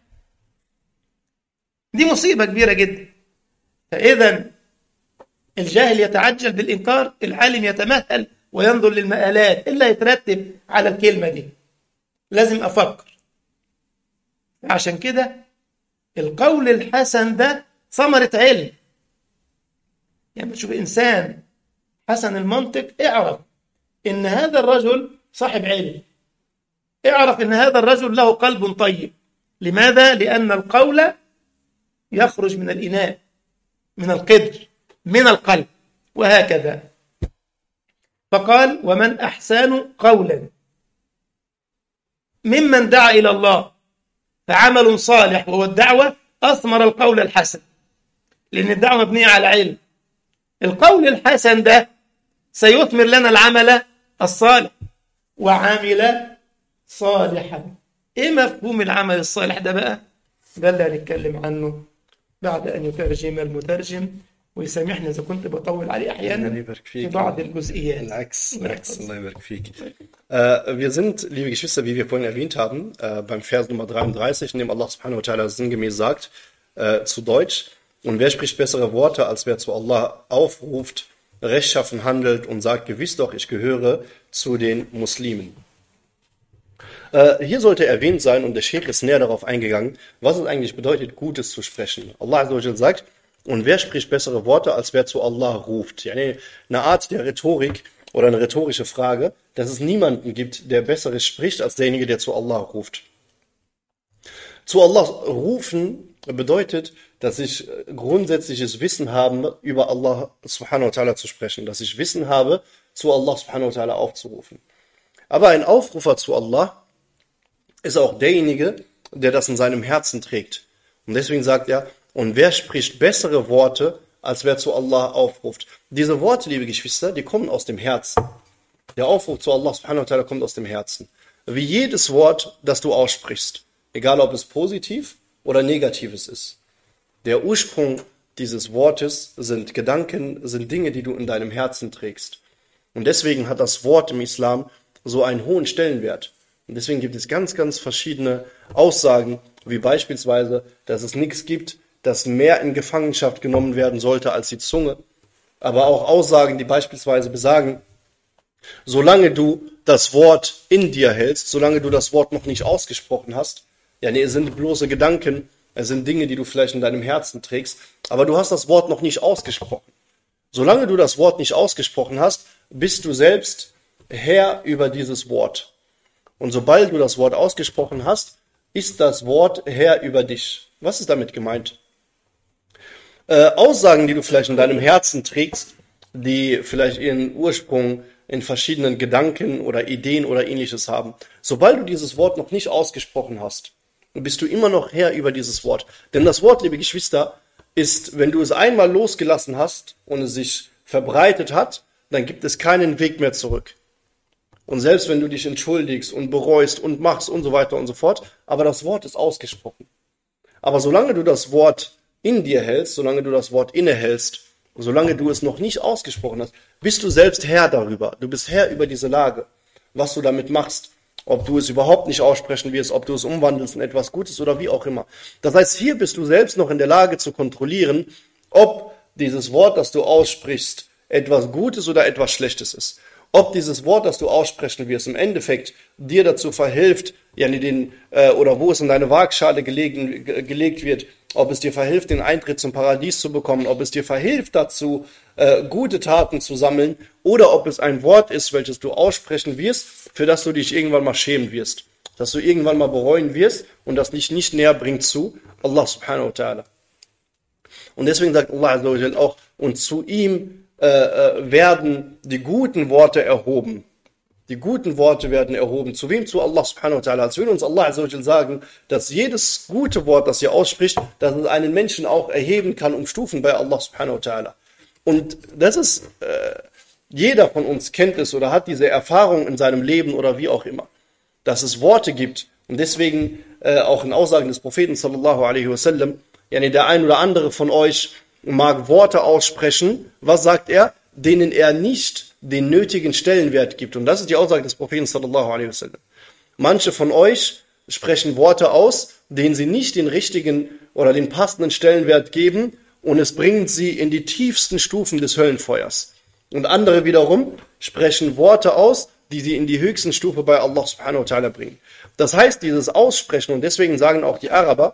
دي مصيبة كبيرة جدا فإذا الجاهل يتعجل بالإنكار العالم يتمهل وينظر للمآلات إلا يترتب على الكلمة دي لازم أفكر عشان كده القول الحسن ده ثمرة علم يعني تشوف إنسان حسن المنطق اعرف إن هذا الرجل صاحب علم اعرف إن هذا الرجل له قلب طيب لماذا؟ لأن القول يخرج من الإناء من القدر من القلب وهكذا فقال ومن أحسن قولا ممن دعا إلى الله فعمل صالح وهو الدعوة أثمر القول الحسن لأن الدعوة مبنية على علم القول الحسن ده سيثمر لنا العمل الصالح وعمل صالحا ايه مفهوم العمل الصالح ده بقى ده اللي هنتكلم عنه بعد ان يترجم المترجم ويسامحني اذا كنت بطول عليه احيانا في بعض الجزئيات الachs, الachs, Allah يبارك فيك. Äh, wir sind, liebe Geschwister, wie wir vorhin erwähnt haben, äh, beim Vers Nummer 33, in dem Allah subhanahu wa ta'ala sinngemäß sagt, äh, zu Deutsch, und wer spricht bessere Worte, als wer zu Allah aufruft, rechtschaffen handelt und sagt, gewiss doch, ich gehöre zu den Muslimen. Äh, hier sollte erwähnt sein, und der Sheikh ist näher darauf eingegangen, was es eigentlich bedeutet, Gutes zu sprechen. Allah Azza wa Jal sagt, und wer spricht bessere Worte, als wer zu Allah ruft? Ja, eine Art der Rhetorik oder eine rhetorische Frage, dass es niemanden gibt, der Besseres spricht, als derjenige, der zu Allah ruft. Zu Allah rufen bedeutet, dass ich grundsätzliches Wissen habe, über Allah subhanahu wa ta'ala zu sprechen, dass ich Wissen habe, zu Allah subhanahu wa ta'ala aufzurufen. Aber ein Aufrufer zu Allah ist auch derjenige, der das in seinem Herzen trägt. Und deswegen sagt er, und wer spricht bessere Worte, als wer zu Allah aufruft? Diese Worte, liebe Geschwister, die kommen aus dem Herzen. Der Aufruf zu Allah subhanahu wa ta'ala kommt aus dem Herzen. Wie jedes Wort, das du aussprichst, egal ob es positiv oder negatives ist. Der Ursprung dieses Wortes sind Gedanken, sind Dinge, die du in deinem Herzen trägst. Und deswegen hat das Wort im Islam so einen hohen Stellenwert. Und deswegen gibt es ganz, ganz verschiedene Aussagen, wie beispielsweise, dass es nichts gibt, das mehr in Gefangenschaft genommen werden sollte als die Zunge. Aber auch Aussagen, die beispielsweise besagen, solange du das Wort in dir hältst, solange du das Wort noch nicht ausgesprochen hast, ja, nee, es sind bloße Gedanken, es sind Dinge, die du vielleicht in deinem Herzen trägst, aber du hast das Wort noch nicht ausgesprochen. Solange du das Wort nicht ausgesprochen hast, bist du selbst Herr über dieses Wort. Und sobald du das Wort ausgesprochen hast, ist das Wort Herr über dich. Was ist damit gemeint? Äh, Aussagen, die du vielleicht in deinem Herzen trägst, die vielleicht ihren Ursprung in verschiedenen Gedanken oder Ideen oder ähnliches haben. Sobald du dieses Wort noch nicht ausgesprochen hast, bist du immer noch Herr über dieses Wort. Denn das Wort, liebe Geschwister, ist, wenn du es einmal losgelassen hast und es sich verbreitet hat, dann gibt es keinen Weg mehr zurück. Und selbst wenn du dich entschuldigst und bereust und machst und so weiter und so fort, aber das Wort ist ausgesprochen. Aber solange du das Wort in dir hältst, solange du das Wort innehältst, solange du es noch nicht ausgesprochen hast, bist du selbst Herr darüber. Du bist Herr über diese Lage, was du damit machst. Ob du es überhaupt nicht aussprechen wirst, ob du es umwandelst in etwas Gutes oder wie auch immer. Das heißt, hier bist du selbst noch in der Lage zu kontrollieren, ob dieses Wort, das du aussprichst, etwas Gutes oder etwas Schlechtes ist. Ob dieses Wort, das du aussprechen wirst, im Endeffekt dir dazu verhilft, ja, den, äh, oder wo es in deine Waagschale gelegen, ge gelegt wird, ob es dir verhilft, den Eintritt zum Paradies zu bekommen, ob es dir verhilft dazu, äh, gute Taten zu sammeln, oder ob es ein Wort ist, welches du aussprechen wirst, für das du dich irgendwann mal schämen wirst, dass du irgendwann mal bereuen wirst und das dich nicht näher bringt zu Allah subhanahu wa ta'ala. Und deswegen sagt Allah auch, und zu ihm äh, äh, werden die guten Worte erhoben. Die guten Worte werden erhoben. Zu wem? Zu Allah subhanahu wa ta'ala. Als würde uns Allah sagen, dass jedes gute Wort, das ihr ausspricht, dass es einen Menschen auch erheben kann um Stufen bei Allah subhanahu wa ta'ala. Und das ist, äh, jeder von uns kennt es oder hat diese Erfahrung in seinem Leben oder wie auch immer, dass es Worte gibt und deswegen äh, auch in Aussagen des Propheten sallallahu alaihi wasallam, yani der ein oder andere von euch mag Worte aussprechen, was sagt er? Denen er nicht den nötigen Stellenwert gibt. Und das ist die Aussage des Propheten sallallahu alaihi wasallam. Manche von euch sprechen Worte aus, denen sie nicht den richtigen oder den passenden Stellenwert geben und es bringt sie in die tiefsten Stufen des Höllenfeuers. Und andere wiederum sprechen Worte aus, die sie in die höchsten Stufe bei Allah subhanahu wa ta'ala bringen. Das heißt, dieses Aussprechen, und deswegen sagen auch die Araber,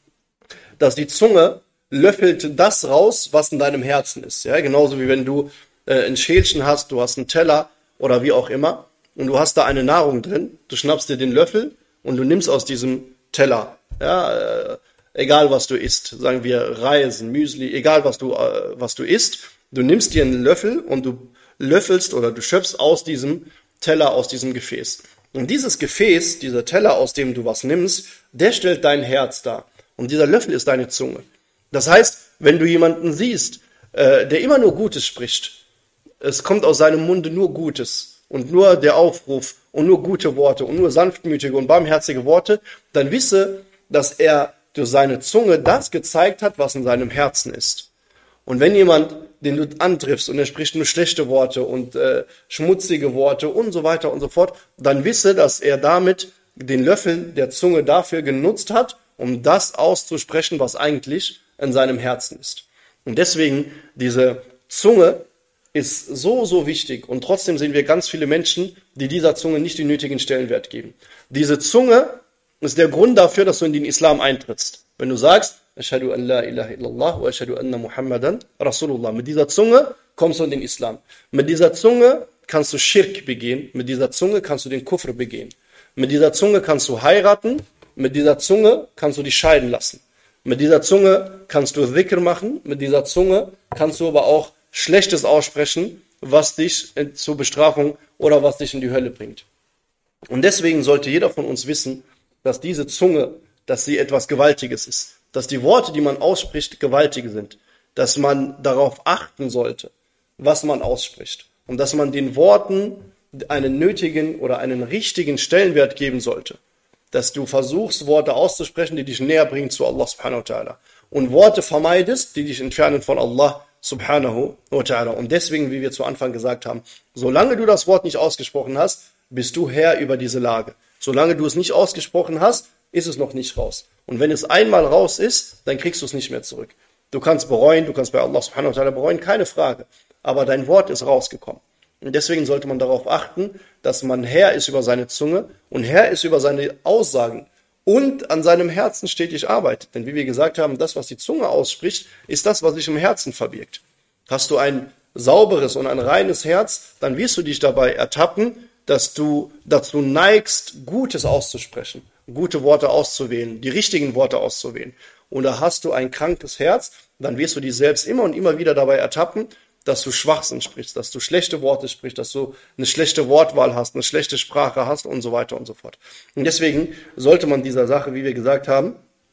dass die Zunge löffelt das raus, was in deinem Herzen ist. Ja, genauso wie wenn du äh, ein Schälchen hast, du hast einen Teller oder wie auch immer, und du hast da eine Nahrung drin, du schnappst dir den Löffel und du nimmst aus diesem Teller, ja, äh, egal was du isst, sagen wir Reisen, Müsli, egal was du, äh, was du isst, du nimmst dir einen Löffel und du löffelst oder du schöpfst aus diesem Teller, aus diesem Gefäß. Und dieses Gefäß, dieser Teller, aus dem du was nimmst, der stellt dein Herz dar. Und dieser Löffel ist deine Zunge. Das heißt, wenn du jemanden siehst, äh, der immer nur Gutes spricht, es kommt aus seinem Munde nur Gutes und nur der Aufruf und nur gute Worte und nur sanftmütige und barmherzige Worte, dann wisse, dass er durch seine Zunge das gezeigt hat, was in seinem Herzen ist. Und wenn jemand, den du antriffst und er spricht nur schlechte Worte und äh, schmutzige Worte und so weiter und so fort, dann wisse, dass er damit den Löffel der Zunge dafür genutzt hat, um das auszusprechen, was eigentlich in seinem Herzen ist. Und deswegen diese Zunge ist so, so wichtig. Und trotzdem sehen wir ganz viele Menschen, die dieser Zunge nicht den nötigen Stellenwert geben. Diese Zunge ist der Grund dafür, dass du in den Islam eintrittst. Wenn du sagst, Ashhadu an la ilaha illallah wa ashhadu anna Muhammadan Rasulullah. Mit dieser Zunge kommst du in den Islam. Mit dieser Zunge kannst du Schirk begehen. Mit dieser Zunge kannst du den Kufr begehen. Mit dieser Zunge kannst du heiraten. Mit dieser Zunge kannst du dich scheiden lassen. Mit dieser Zunge kannst du Dhikr machen. Mit dieser Zunge kannst du aber auch Schlechtes aussprechen, was dich zur Bestrafung oder was dich in die Hölle bringt. Und deswegen sollte jeder von uns wissen, dass diese Zunge, dass sie etwas Gewaltiges ist, dass die Worte, die man ausspricht, gewaltige sind, dass man darauf achten sollte, was man ausspricht und dass man den Worten einen nötigen oder einen richtigen Stellenwert geben sollte, dass du versuchst, Worte auszusprechen, die dich näher bringen zu Allah subhanahu wa ta'ala und Worte vermeidest, die dich entfernen von Allah subhanahu wa ta'ala. Und deswegen, wie wir zu Anfang gesagt haben, solange du das Wort nicht ausgesprochen hast, bist du Herr über diese Lage. Solange du es nicht ausgesprochen hast, ist es noch nicht raus. Und wenn es einmal raus ist, dann kriegst du es nicht mehr zurück. Du kannst bereuen, du kannst bei Allah subhanahu wa ta'ala bereuen, keine Frage. Aber dein Wort ist rausgekommen. Und deswegen sollte man darauf achten, dass man Herr ist über seine Zunge und Herr ist über seine Aussagen und an seinem Herzen stetig arbeitet. Denn wie wir gesagt haben, das, was die Zunge ausspricht, ist das, was sich im Herzen verbirgt. Hast du ein sauberes und ein reines Herz, dann wirst du dich dabei ertappen, dass du dazu neigst, Gutes auszusprechen, gute Worte auszuwählen, die richtigen Worte auszuwählen. Oder hast du ein krankes Herz, dann wirst du dich selbst immer und immer wieder dabei ertappen, dass du Schwachsinn sprichst, dass du schlechte Worte sprichst, dass du eine schlechte Wortwahl hast, eine schlechte Sprache hast und so weiter und so fort. Und deswegen sollte man dieser Sache, wie wir gesagt haben,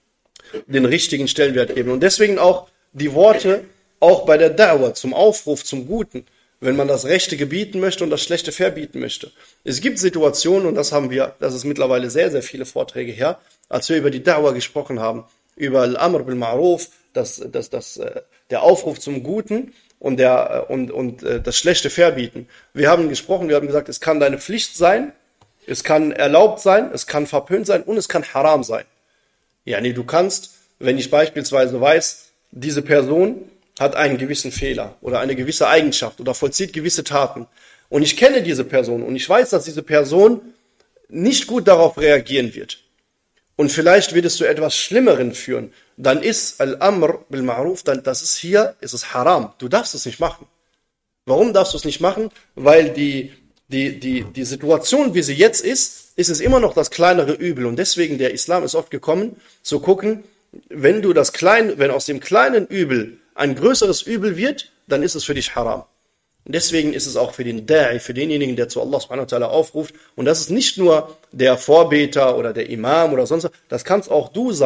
den richtigen Stellenwert geben. Und deswegen auch die Worte auch bei der Da'wah zum Aufruf zum Guten, wenn man das Rechte gebieten möchte und das Schlechte verbieten möchte. Es gibt Situationen, und das haben wir, das ist mittlerweile sehr, sehr viele Vorträge her, als wir über die Da'wah gesprochen haben, über Al-Amr bil Ma'ruf, das, das, das, äh, der Aufruf zum Guten, und, der, äh, und, und äh, das Schlechte verbieten. Wir haben gesprochen, wir haben gesagt, es kann deine Pflicht sein, es kann erlaubt sein, es kann verpönt sein und es kann haram sein. Ja, nee, du kannst, wenn ich beispielsweise weiß, diese Person hat einen gewissen Fehler oder eine gewisse Eigenschaft oder vollzieht gewisse Taten und ich kenne diese Person und ich weiß, dass diese Person nicht gut darauf reagieren wird und vielleicht wird es zu etwas Schlimmeren führen, dann ist Al-Amr bil Ma'ruf, dann das ist hier, ist es haram. Du darfst es nicht machen. Warum darfst du es nicht machen? Weil die, die, die, die Situation, wie sie jetzt ist, ist es immer noch das kleinere Übel. Und deswegen, der Islam ist oft gekommen, zu gucken, wenn du das kleine, wenn aus dem kleinen Übel ein größeres Übel wird, dann ist es für dich haram. Und deswegen ist es auch für den Da'i, für denjenigen, der zu Allah subhanahu wa ta'ala aufruft. Und das ist nicht nur der Vorbeter oder der Imam oder sonst was, das kannst auch du sein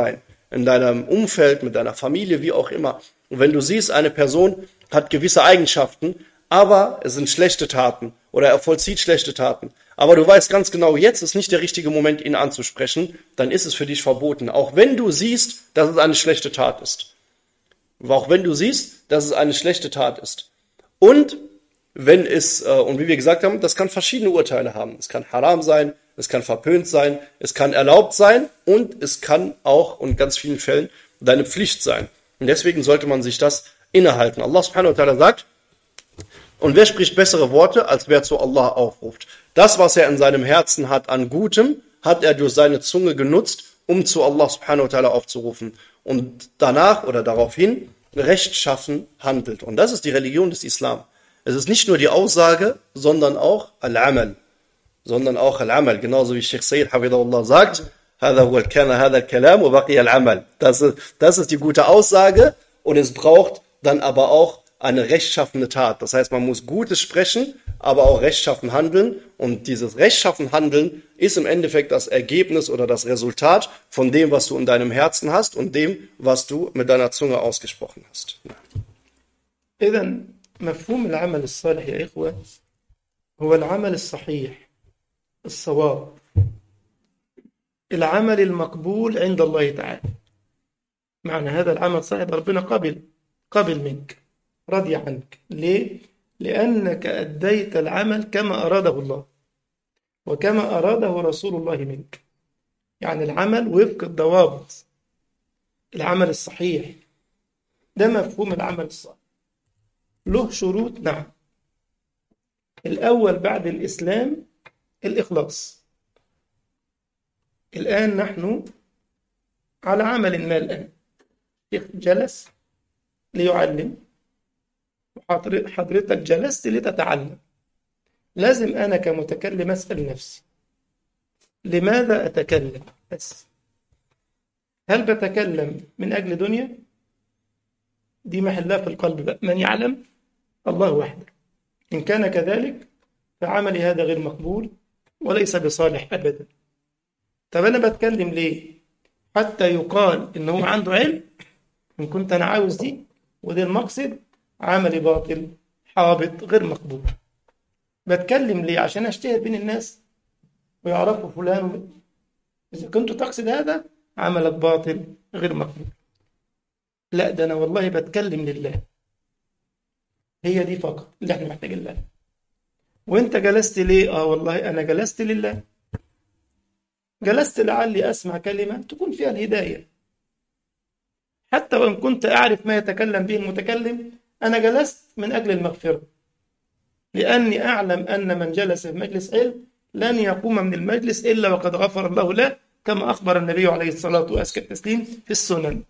in deinem Umfeld, mit deiner Familie, wie auch immer. Und wenn du siehst, eine Person hat gewisse Eigenschaften, aber es sind schlechte Taten oder er vollzieht schlechte Taten, aber du weißt ganz genau, jetzt ist nicht der richtige Moment, ihn anzusprechen, dann ist es für dich verboten. Auch wenn du siehst, dass es eine schlechte Tat ist. Auch wenn du siehst, dass es eine schlechte Tat ist. Und wenn es, äh, und wie wir gesagt haben, das kann verschiedene Urteile haben. Es kann haram sein, es kann verpönt sein, es kann erlaubt sein und es kann auch in ganz vielen Fällen deine Pflicht sein. Und deswegen sollte man sich das innehalten. Allah subhanahu wa ta'ala sagt, und wer spricht bessere Worte, als wer zu Allah aufruft? Das, was er in seinem Herzen hat an Gutem, hat er durch seine Zunge genutzt, um zu Allah subhanahu wa ta'ala aufzurufen. Und danach oder daraufhin rechtschaffen handelt. Und das ist die Religion des Islam. Es ist nicht nur die Aussage, sondern auch Al-Amal. Sondern auch Al-Amal. Genauso wie Sheikh Sayyid Hafidahullah sagt, هذا هو الكلام هذا الكلام وبقي العمل. Das ist, das ist die gute Aussage und es braucht dann aber auch eine rechtschaffene Tat. Das heißt, man muss Gutes sprechen, aber auch rechtschaffen handeln. Und dieses rechtschaffen Handeln ist im Endeffekt das Ergebnis oder das Resultat von dem, was du in deinem Herzen hast und dem, was du mit deiner Zunge ausgesprochen hast. إذا مفهوم العمل الصالح يا إخوة هو العمل الصحيح الصواب العمل المقبول عند الله تعالى معنى هذا العمل صحيح ربنا قبل قبل منك رضي عنك ليه؟ لأنك أديت العمل كما أراده الله وكما أراده رسول الله منك يعني العمل وفق الضوابط العمل الصحيح ده مفهوم العمل الصالح له شروط نعم الأول بعد الإسلام الإخلاص الآن نحن على عمل ما الآن شيخ جلس ليعلم حضرتك جلست لتتعلم لازم أنا كمتكلم أسأل نفسي لماذا أتكلم بس هل بتكلم من أجل دنيا دي محلها في القلب بقى من يعلم الله وحده إن كان كذلك فعملي هذا غير مقبول وليس بصالح أبدا طب أنا بتكلم ليه حتى يقال إن هو عنده علم إن كنت أنا عاوز دي وده المقصد عملي باطل حابط غير مقبول بتكلم ليه عشان اشتهر بين الناس ويعرفوا فلان و... إذا كنت تقصد هذا عملك باطل غير مقبول لا ده أنا والله بتكلم لله هي دي فقط اللي احنا محتاجين لها وانت جلست ليه اه والله انا جلست لله جلست لعلي اسمع كلمه تكون فيها الهدايه حتى وان كنت اعرف ما يتكلم به المتكلم انا جلست من اجل المغفره لاني اعلم ان من جلس في مجلس علم لن يقوم من المجلس الا وقد غفر الله له كما اخبر النبي عليه الصلاه وازكى التسليم في السنن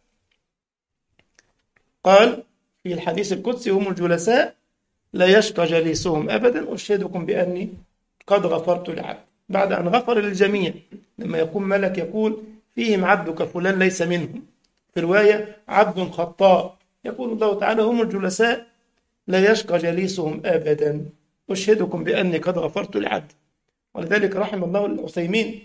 قال في الحديث القدسي هم الجلساء لا يشقى جليسهم أبدا أشهدكم بأني قد غفرت لعبد بعد أن غفر للجميع لما يقوم ملك يقول فيهم عبدك فلان ليس منهم في رواية عبد خطاء يقول الله تعالى هم الجلساء لا يشقى جليسهم أبدا أشهدكم بأني قد غفرت لعبد ولذلك رحم الله العثيمين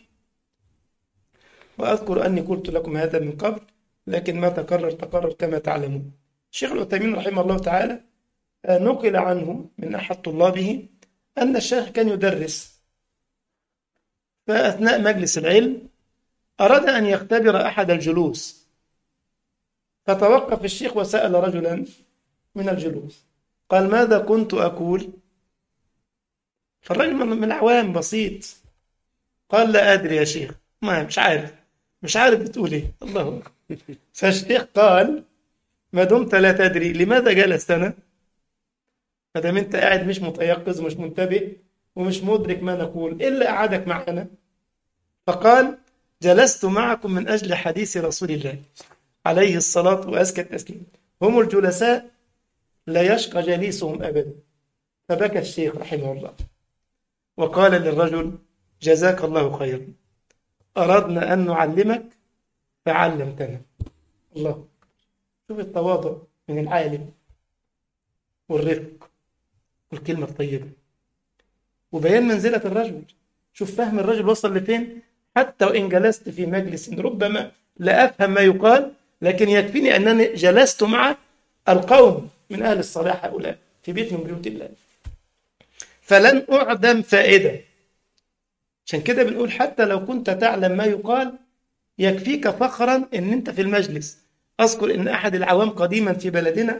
وأذكر أني قلت لكم هذا من قبل لكن ما تكرر تكرر كما تعلمون الشيخ العثيمين رحمه الله تعالى نقل عنه من أحد طلابه أن الشيخ كان يدرس فأثناء مجلس العلم أراد أن يختبر أحد الجلوس فتوقف الشيخ وسأل رجلا من الجلوس قال ماذا كنت أقول فالرجل من العوام بسيط قال لا أدري يا شيخ ما مش عارف مش عارف بتقول ايه الله أكبر فالشيخ قال ما دمت لا تدري لماذا جلست أنا ما دام أنت قاعد مش متيقظ ومش منتبه ومش مدرك ما نقول إيه اللي قعدك معنا فقال جلست معكم من أجل حديث رسول الله عليه الصلاة وأزكى التسليم هم الجلساء لا يشقى جليسهم أبدا فبكى الشيخ رحمه الله وقال للرجل جزاك الله خيرا أردنا أن نعلمك فعلمتنا الله شوف التواضع من العالم والرفق والكلمة الطيبة وبيان منزلة الرجل شوف فهم الرجل وصل لفين حتى وإن جلست في مجلس ربما لا أفهم ما يقال لكن يكفيني أنني جلست مع القوم من أهل الصلاح هؤلاء في بيت من بيوت الله فلن أعدم فائدة عشان كده بنقول حتى لو كنت تعلم ما يقال يكفيك فخرا ان انت في المجلس اذكر ان احد العوام قديما في بلدنا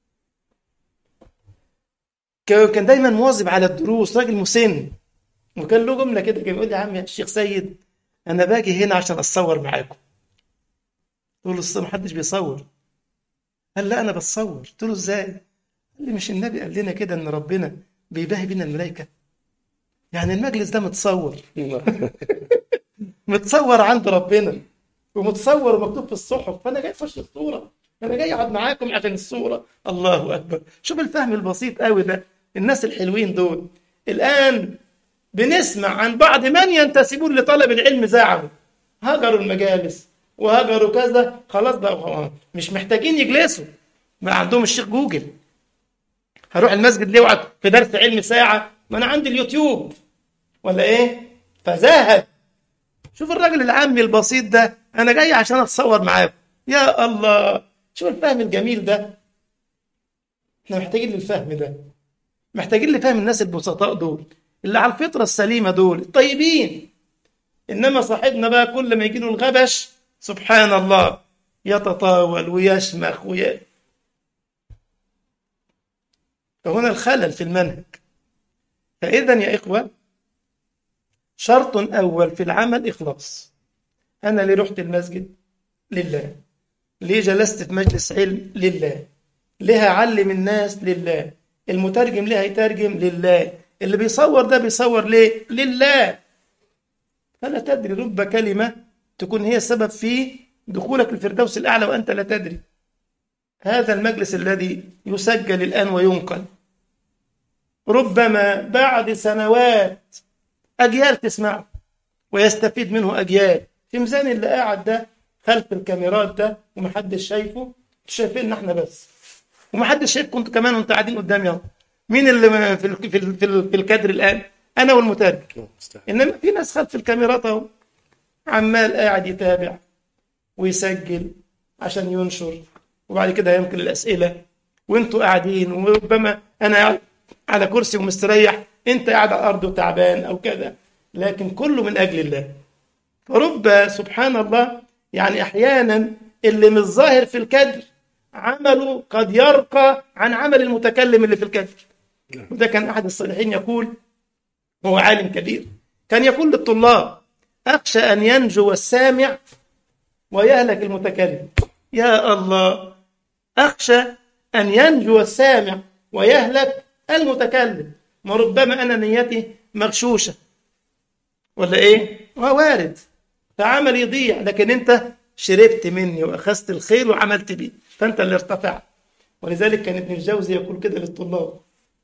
كان دايما مواظب على الدروس راجل مسن وكان له جمله كده كان يقول لي يا عم يا الشيخ سيد انا باجي هنا عشان اتصور معاكم قلت له ما حدش بيصور قال لا انا بتصور قلت له ازاي قال لي مش النبي قال لنا كده ان ربنا بيباهي بينا الملائكه يعني المجلس ده متصور متصور عند ربنا ومتصور ومكتوب في الصحف فانا جاي اخش الصوره انا جاي اقعد معاكم عشان الصوره الله اكبر شوف الفهم البسيط قوي ده الناس الحلوين دول الان بنسمع عن بعض من ينتسبون لطلب العلم زعموا هجروا المجالس وهجروا كذا خلاص بقى مش محتاجين يجلسوا ما عندهم الشيخ جوجل هروح المسجد ليه وقعد في درس علم ساعه ما انا عندي اليوتيوب ولا ايه فذهب شوف الراجل العامي البسيط ده انا جاي عشان اتصور معاكم يا الله شوف الفهم الجميل ده احنا محتاجين للفهم ده محتاجين لفهم الناس البسطاء دول اللي على الفطره السليمه دول الطيبين انما صاحبنا بقى كل ما يجي له الغبش سبحان الله يتطاول ويشمخ وي... فهنا الخلل في المنهج فاذا يا اخوه شرط أول في العمل إخلاص أنا ليه رحت المسجد لله ليه جلست في مجلس علم لله ليه هعلم الناس لله المترجم ليه هيترجم لله اللي بيصور ده بيصور ليه لله فلا تدري رب كلمة تكون هي السبب في دخولك الفردوس الأعلى وأنت لا تدري هذا المجلس الذي يسجل الآن وينقل ربما بعد سنوات أجيال تسمعه ويستفيد منه أجيال في ميزان اللي قاعد ده خلف الكاميرات ده ومحدش شايفه انتوا شايفيننا احنا بس ومحدش شايفكم انتوا كمان وانتوا قاعدين قدامي اهو مين اللي في ال في ال في, ال في الكادر الان انا والمترجم انما في ناس خلف الكاميرات اهو عمال قاعد يتابع ويسجل عشان ينشر وبعد كده ينقل الاسئله وانتوا قاعدين وربما انا على كرسي ومستريح انت قاعد على الارض وتعبان او كذا لكن كله من اجل الله فرب سبحان الله يعني احيانا اللي مش ظاهر في الكدر عمله قد يرقى عن عمل المتكلم اللي في الكدر وده كان احد الصالحين يقول هو عالم كبير كان يقول للطلاب اخشى ان ينجو السامع ويهلك المتكلم يا الله اخشى ان ينجو السامع ويهلك المتكلم ما ربما انا نيتي مغشوشه ولا ايه؟ هو وارد فعمل يضيع لكن انت شربت مني واخذت الخير وعملت بيه فانت اللي ارتفعت ولذلك كان ابن الجوزي يقول كده للطلاب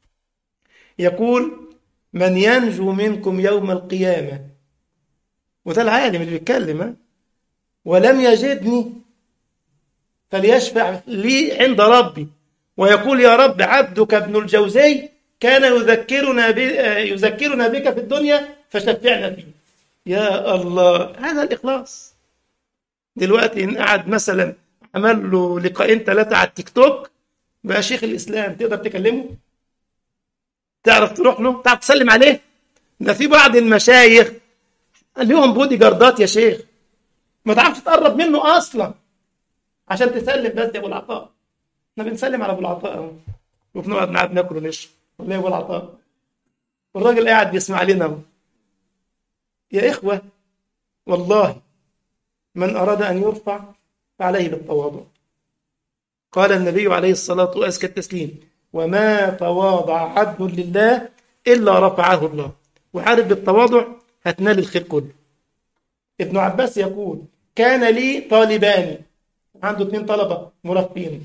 يقول من ينجو منكم يوم القيامه وده العالم اللي بيتكلم ولم يجدني فليشفع لي عند ربي ويقول يا رب عبدك ابن الجوزي كان يذكرنا يذكرنا بك في الدنيا فشفعنا فيه يا الله هذا الإخلاص دلوقتي إن قعد مثلا عمل له لقاءين ثلاثة على التيك توك بقى شيخ الإسلام تقدر تكلمه تعرف تروح له تعرف تسلم عليه ده في بعض المشايخ ليهم بودي جاردات يا شيخ ما تعرفش تقرب منه أصلا عشان تسلم بس يا أبو العطاء احنا بنسلم على أبو العطاء أهو وبنقعد نقعد ناكل ونشرب ولا أبو العطاء والراجل قاعد بيسمع لنا اهو يا إخوة والله من أراد أن يرفع فعليه بالتواضع قال النبي عليه الصلاة وأزكى التسليم وما تواضع عبد لله إلا رفعه الله وعارف بالتواضع هتنال الخير كله ابن عباس يقول كان لي طالبان عنده اثنين طلبة مرفين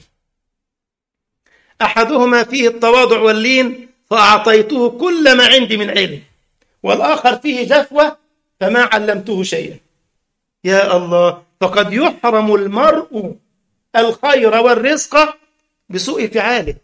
أحدهما فيه التواضع واللين فأعطيته كل ما عندي من علم والآخر فيه جفوة فما علمته شيئا يا الله فقد يحرم المرء الخير والرزق بسوء فعاله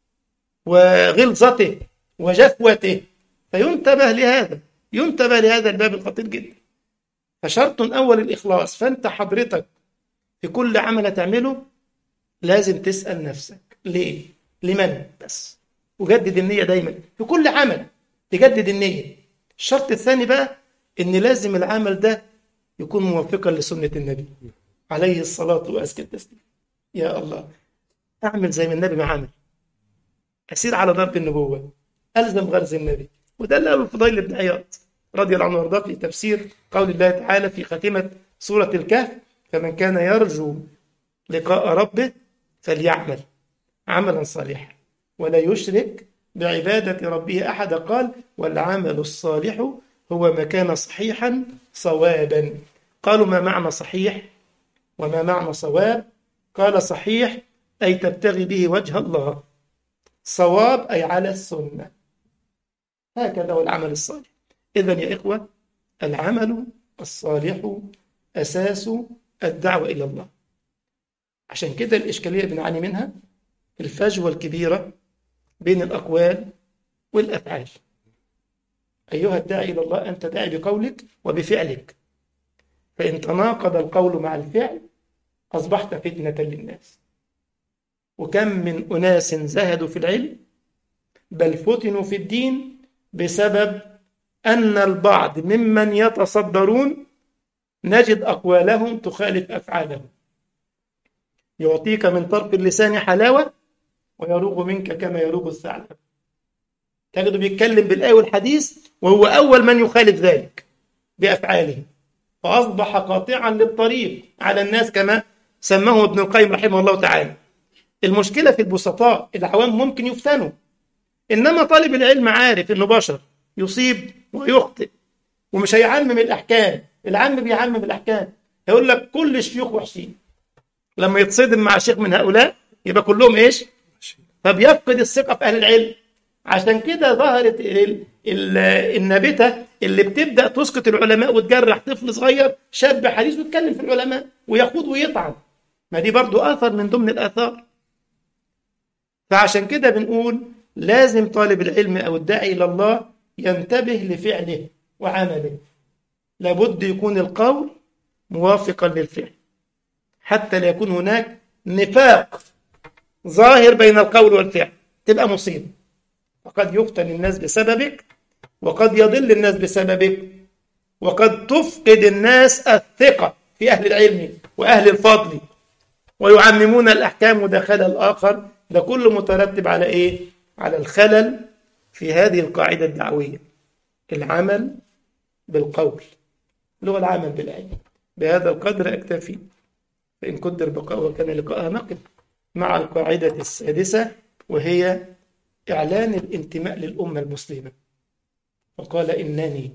وغلظته وجفوته فينتبه لهذا ينتبه لهذا الباب الخطير جدا فشرط أول الإخلاص فأنت حضرتك في كل عمل هتعمله لازم تسأل نفسك ليه لمن بس وجدد النية دايما في كل عمل تجدد النية الشرط الثاني بقى ان لازم العمل ده يكون موافقا لسنة النبي عليه الصلاة وأزكى التسليم يا الله أعمل زي ما النبي ما عمل أسير على ضرب النبوة ألزم غرز النبي وده اللي قاله الفضيل بن عياض رضي الله عنه وارضاه في تفسير قول الله تعالى في خاتمة سورة الكهف فمن كان يرجو لقاء ربه فليعمل عملا صالحا ولا يشرك بعبادة ربه أحد قال والعمل الصالح هو ما كان صحيحا صوابا قالوا ما معنى صحيح وما معنى صواب قال صحيح أي تبتغي به وجه الله صواب أي على السنة هكذا هو العمل الصالح إذا يا إخوة العمل الصالح أساس الدعوة إلى الله عشان كده الإشكالية بنعاني منها الفجوة الكبيرة بين الأقوال والأفعال أيها الداعي إلى الله أنت داعي بقولك وبفعلك فإن تناقض القول مع الفعل أصبحت فتنة للناس وكم من أناس زهدوا في العلم بل فتنوا في الدين بسبب أن البعض ممن يتصدرون نجد أقوالهم تخالف أفعالهم يعطيك من طرف اللسان حلاوة ويروغ منك كما يروغ الثعلب تجده بيتكلم بالآية والحديث وهو أول من يخالف ذلك بأفعاله فأصبح قاطعا للطريق على الناس كما سماه ابن القيم رحمه الله تعالى المشكلة في البسطاء العوام ممكن يفتنوا إنما طالب العلم عارف إنه بشر يصيب ويخطئ ومش هيعمم الأحكام العم بيعمم الأحكام يقول لك كل الشيوخ وحشين لما يتصدم مع شيخ من هؤلاء يبقى كلهم إيش فبيفقد الثقة في أهل العلم عشان كده ظهرت ال ال النابتة اللي بتبدأ تسقط العلماء وتجرح طفل صغير شاب حديث ويتكلم في العلماء ويخوض ويطعن ما دي برضو أثر من ضمن الآثار فعشان كده بنقول لازم طالب العلم أو الداعي إلى الله ينتبه لفعله وعمله لابد يكون القول موافقا للفعل حتى لا يكون هناك نفاق ظاهر بين القول والفعل تبقى مصيبة وقد يفتن الناس بسببك وقد يضل الناس بسببك وقد تفقد الناس الثقة في أهل العلم وأهل الفضل ويعممون الأحكام ودخل الآخر ده كله مترتب على إيه؟ على الخلل في هذه القاعدة الدعوية العمل بالقول اللي هو العمل بالعلم بهذا القدر أكتفي فإن قدر بقاء وكان لقاءها نقف مع القاعدة السادسة وهي إعلان الانتماء للأمة المسلمة وقال إنني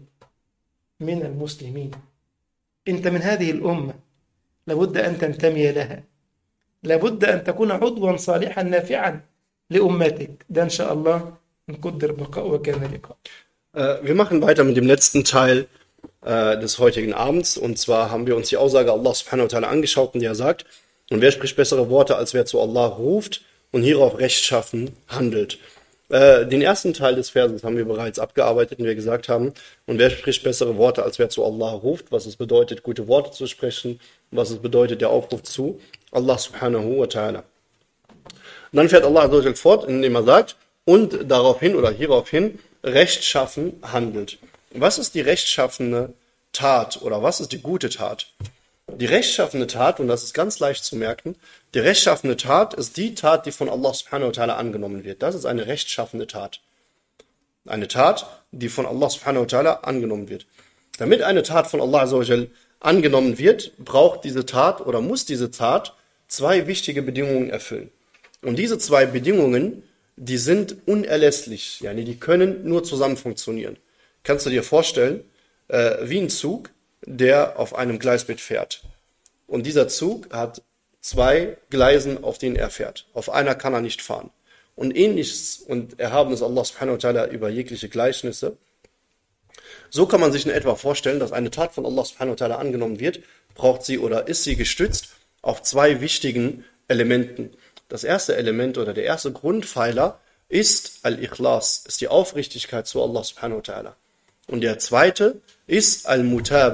من المسلمين أنت من هذه الأمة لابد أن تنتمي لها لابد أن تكون عضوا صالحا نافعا لأمتك ده إن شاء الله نقدر بقاء وكان لقاء Äh, Wir machen weiter mit dem letzten Teil äh, des heutigen Abends. Und zwar haben wir uns die Aussage Allah subhanahu wa ta'ala angeschaut, und der sagt, und wer spricht bessere Worte, als wer zu Allah ruft und hierauf rechtschaffen handelt. Äh, den ersten Teil des Verses haben wir bereits abgearbeitet, und wir gesagt haben, und wer spricht bessere Worte, als wer zu Allah ruft, was es bedeutet, gute Worte zu sprechen, was es bedeutet, der Aufruf zu Allah subhanahu wa ta'ala. Und dann fährt Allah Azzawajal fort, indem er sagt, und daraufhin oder hieraufhin rechtschaffen handelt. Was ist die rechtschaffene Tat oder was ist die gute Tat? Die rechtschaffene Tat, und das ist ganz leicht zu merken, die rechtschaffene Tat ist die Tat, die von Allah subhanahu wa ta'ala angenommen wird. Das ist eine rechtschaffene Tat. Eine Tat, die von Allah subhanahu wa ta'ala angenommen wird. Damit eine Tat von Allah Azzawajal angenommen wird, braucht diese Tat oder muss diese Tat zwei wichtige Bedingungen erfüllen. Und diese zwei Bedingungen, die sind unerlässlich, yani die können nur zusammen funktionieren. Kannst du dir vorstellen, äh, wie ein Zug, der auf einem Gleisbett fährt. Und dieser Zug hat zwei Gleisen, auf denen er fährt. Auf einer kann er nicht fahren. Und ähnliches und Erhabenes Allah subhanahu wa ta'ala über jegliche Gleichnisse. So kann man sich in etwa vorstellen, dass eine Tat von Allah subhanahu wa ta'ala angenommen wird, braucht sie oder ist sie gestützt auf zwei wichtigen Elementen. Das erste Element oder der erste Grundpfeiler ist Al-Ikhlas, ist die Aufrichtigkeit zu Allah subhanahu wa ta'ala. Und der zweite ist Al-Mutaba'a,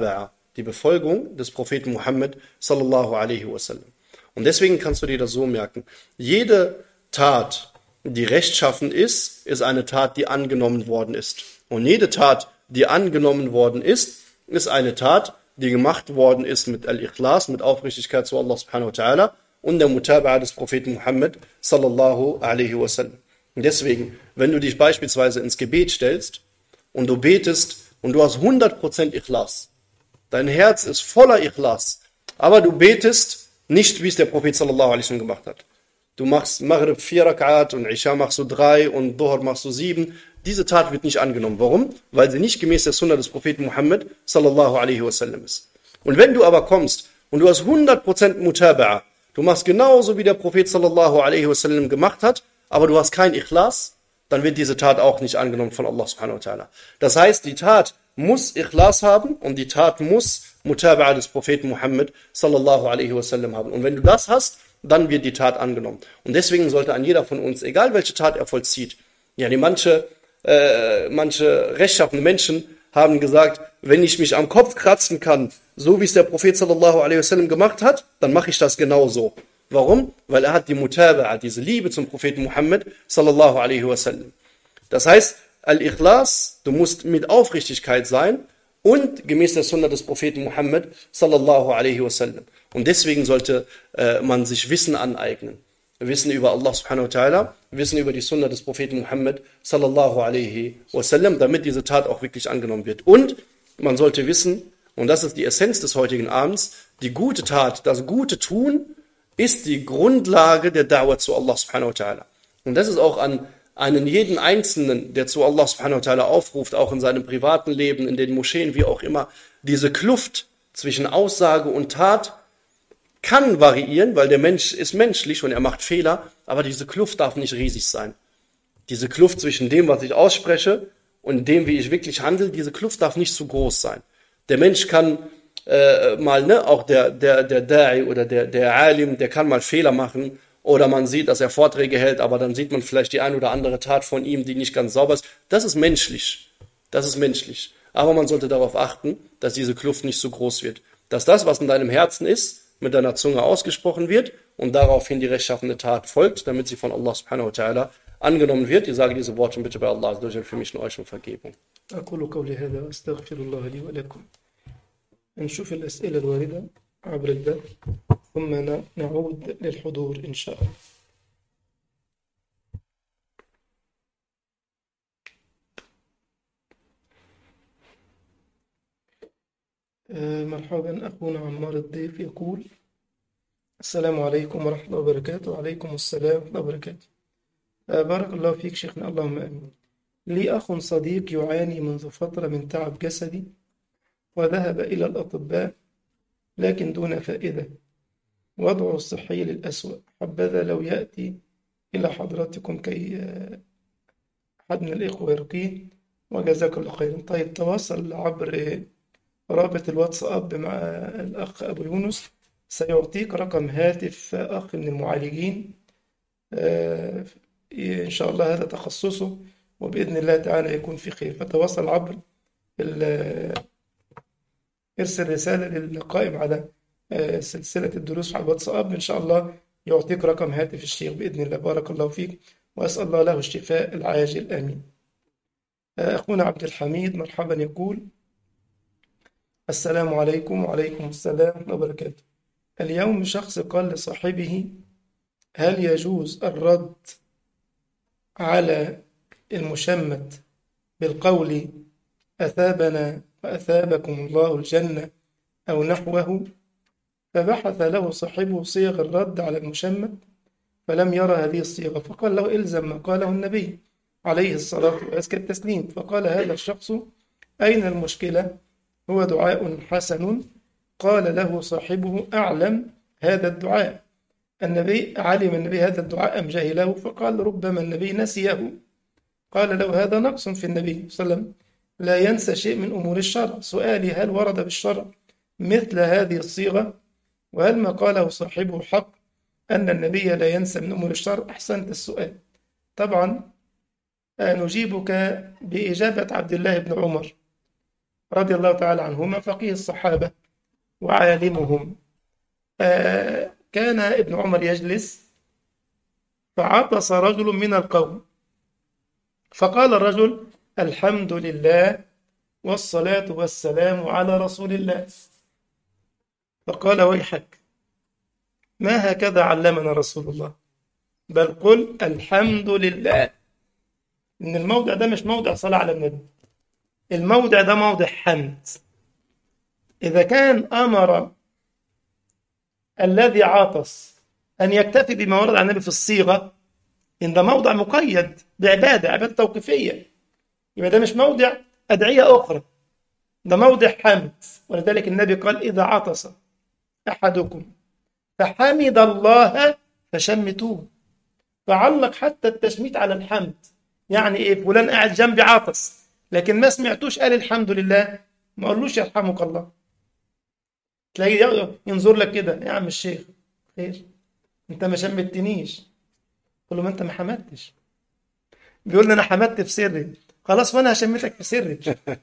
die Befolgung des Propheten Muhammad sallallahu alaihi wasallam. Und deswegen kannst du dir das so merken. Jede Tat, die rechtschaffen ist, ist eine Tat, die angenommen worden ist. Und jede Tat, die angenommen worden ist, ist eine Tat, die gemacht worden ist mit Al-Ikhlas, mit Aufrichtigkeit zu Allah subhanahu wa ta'ala und der Mutaba'a des Propheten Muhammad sallallahu alaihi wasallam. Und deswegen, wenn du dich beispielsweise ins Gebet stellst und du betest und du hast 100% Ikhlas, dein Herz ist voller Ikhlas, aber du betest nicht, wie es der Prophet sallallahu alaihi wasallam gemacht hat. Du machst Maghrib vier Rakat und Isha machst du drei und Dhuhr machst du sieben. Diese Tat wird nicht angenommen. Warum? Weil sie nicht gemäß der Sunna des Propheten Muhammad sallallahu alaihi wasallam ist. Und wenn du aber kommst und du hast 100% Mutaba'a, du machst genauso wie der Prophet sallallahu alaihi wasallam gemacht hat, aber du hast kein Ikhlas, dann wird diese Tat auch nicht angenommen von Allah subhanahu wa ta'ala. Das heißt, die Tat muss Ikhlas haben und die Tat muss Mutaba'a des Propheten Muhammad sallallahu alaihi wasallam haben. Und wenn du das hast, dann wird die Tat angenommen. Und deswegen sollte an jeder von uns, egal welche Tat er vollzieht, ja, die manche, äh, manche rechtschaffene Menschen haben gesagt, wenn ich mich am Kopf kratzen kann, so wie es der Prophet sallallahu alaihi wasallam gemacht hat, dann mache ich das genauso. Warum? Weil er hat die Mutaba'a, diese Liebe zum Propheten Muhammad sallallahu alaihi wasallam. Das heißt, Al-Ikhlas, du musst mit Aufrichtigkeit sein und gemäß der Sunna des Propheten Muhammad sallallahu alaihi wasallam. Und deswegen sollte äh, man sich Wissen aneignen. Wissen über Allah subhanahu wa ta'ala, Wissen über die Sunna des Propheten Muhammad sallallahu alaihi wasallam, damit diese Tat auch wirklich angenommen wird. Und man sollte wissen, und das ist die Essenz des heutigen Abends, die gute Tat, das gute Tun ist die Grundlage der Dauer zu Allah subhanahu wa ta'ala. Und das ist auch an einen jeden Einzelnen, der zu Allah subhanahu wa ta'ala aufruft, auch in seinem privaten Leben, in den Moscheen, wie auch immer, diese Kluft zwischen Aussage und Tat kann variieren, weil der Mensch ist menschlich und er macht Fehler, aber diese Kluft darf nicht riesig sein. Diese Kluft zwischen dem, was ich ausspreche und dem, wie ich wirklich handle, diese Kluft darf nicht zu groß sein. Der Mensch kann äh, mal, ne, auch der, der, der Da'i oder der, der Alim, der kann mal Fehler machen oder man sieht, dass er Vorträge hält, aber dann sieht man vielleicht die ein oder andere Tat von ihm, die nicht ganz sauber ist. Das ist menschlich. Das ist menschlich. Aber man sollte darauf achten, dass diese Kluft nicht so groß wird. Dass das, was in deinem Herzen ist, mit deiner Zunge ausgesprochen wird und daraufhin die rechtschaffende Tat folgt, damit sie von Allah subhanahu wa ta'ala angenommen wird. Ich sage diese Worte bitte bei Allah für mich und euch um Vergebung. أقول قولي هذا وأستغفر الله لي ولكم نشوف الأسئلة الواردة عبر الباب ثم ن- نعود للحضور إن شاء الله آه، مرحبا أخونا عمار الضيف يقول السلام عليكم ورحمة الله وبركاته وعليكم السلام ورحمة الله وبركاته آه، بارك الله فيك شيخنا اللهم آمين لي أخ صديق يعاني منذ فترة من تعب جسدي وذهب إلى الأطباء لكن دون فائدة وضعه الصحي للأسوأ حبذا لو يأتي إلى حضراتكم كي آه، أحد من الإخوة يرقيه وجزاك الله خيرا طيب تواصل عبر رابط الواتساب مع الأخ أبو يونس سيعطيك رقم هاتف أخ من المعالجين آه، إن شاء الله هذا تخصصه وبإذن الله تعالى يكون في خير فتواصل عبر ال- ارسل رسالة للقائم على آه، سلسلة الدروس على الواتساب إن شاء الله يعطيك رقم هاتف الشيخ بإذن الله بارك الله فيك وأسأل الله له الشفاء العاجل آمين آه، أخونا عبد الحميد مرحبا يقول السلام عليكم وعليكم السلام ورحمة الله وبركاته اليوم شخص قال لصاحبه هل يجوز الرد على المشمت بالقول أثابنا وأثابكم الله الجنة أو نحوه فبحث له صاحبه صيغ الرد على المشمت فلم يرى هذه الصيغة فقال له إلزم ما قاله النبي عليه الصلاة وأزكى التسليم فقال هذا الشخص أين المشكلة هو دعاء حسن قال له صاحبه أعلم هذا الدعاء النبي علم النبي هذا الدعاء أم جهله فقال ربما النبي نسيه قال له هذا نقص في النبي صلى الله عليه وسلم لا ينسى شيء من أمور الشرع سؤالي هل ورد بالشرع مثل هذه الصيغة وهل ما قاله صاحبه حق أن النبي لا ينسى من أمور الشرع أحسنت السؤال طبعا آه، نجيبك بإجابة عبد الله بن عمر رضي الله تعالى عنهما فقيه الصحابة وعالمهم آه كان ابن عمر يجلس فعطس رجل من القوم فقال الرجل الحمد لله والصلاة والسلام على رسول الله فقال ويحك ما هكذا علمنا رسول الله بل قل الحمد لله إن الموضع ده مش موضع صلاة على النبي الموضع ده موضع حمد إذا كان أمر الذي عاطس أن يكتفي بما ورد عن النبي في الصيغة إن ده موضع مقيد بعبادة عبادة توقيفية يبقى ده مش موضع أدعية أخرى ده موضع حمد ولذلك النبي قال إذا عطس أحدكم فحمد الله فشمتوه فعلق حتى التشميت على الحمد يعني إيه فلان قاعد جنبي عاطس لكن ما سمعتوش قال الحمد لله ما قالوش يرحمك الله تلاقيه ينظر لك كده يا عم الشيخ خير انت ما شمتنيش قل له ما انت ما حمدتش بيقول لي انا حمدت في سري خلاص وانا هشمتك في سري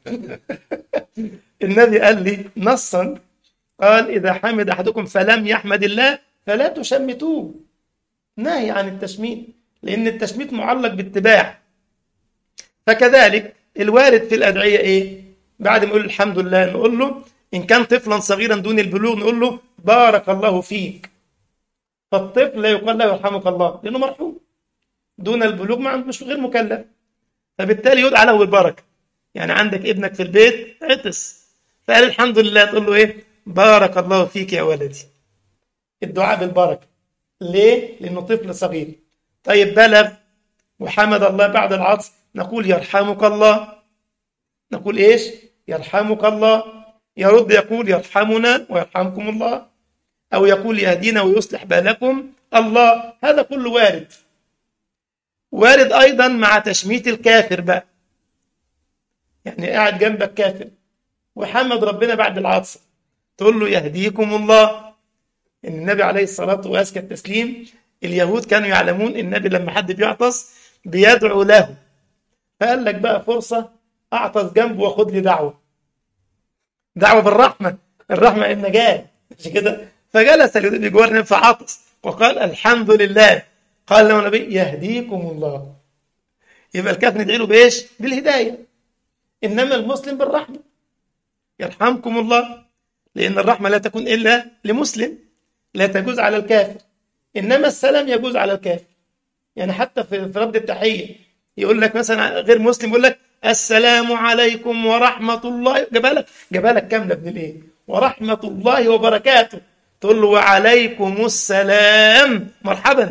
النبي قال لي نصا قال اذا حمد احدكم فلم يحمد الله فلا تشمتوه نهي عن التشميت لان التشميت معلق باتباع فكذلك الوارد في الادعيه ايه بعد ما يقول الحمد لله نقول له ان كان طفلا صغيرا دون البلوغ نقول له بارك الله فيك فالطفل لا يقال له يرحمك الله لانه مرحوم دون البلوغ ما مش غير مكلف فبالتالي يدعى له بالبركه يعني عندك ابنك في البيت عطس فقال الحمد لله تقول له ايه بارك الله فيك يا ولدي الدعاء بالبركه ليه لانه طفل صغير طيب بلغ وحمد الله بعد العطس نقول يرحمك الله نقول ايش يرحمك الله يرد يقول يرحمنا ويرحمكم الله أو يقول يهدينا ويصلح بالكم الله هذا كله وارد وارد أيضا مع تشميت الكافر بقى يعني قاعد جنبك كافر وحمد ربنا بعد العطس تقول له يهديكم الله إن النبي عليه الصلاة وأزكى التسليم اليهود كانوا يعلمون النبي لما حد بيعطس بيدعو له فقال لك بقى فرصة أعطس جنبه وخد لي دعوة دعوة بالرحمة الرحمة النجاة مش كده فجلس اليهودي بجوار النبي فعطس وقال الحمد لله قال له النبي يهديكم الله يبقى الكافر ندعي له بايش؟ بالهدايه انما المسلم بالرحمه يرحمكم الله لان الرحمه لا تكون الا لمسلم لا تجوز على الكافر انما السلام يجوز على الكافر يعني حتى في في رد التحيه يقول لك مثلا غير مسلم يقول لك السلام عليكم ورحمه الله جابها لك جابها لك كامله ابن الايه؟ ورحمه الله وبركاته تقول له وعليكم السلام مرحبا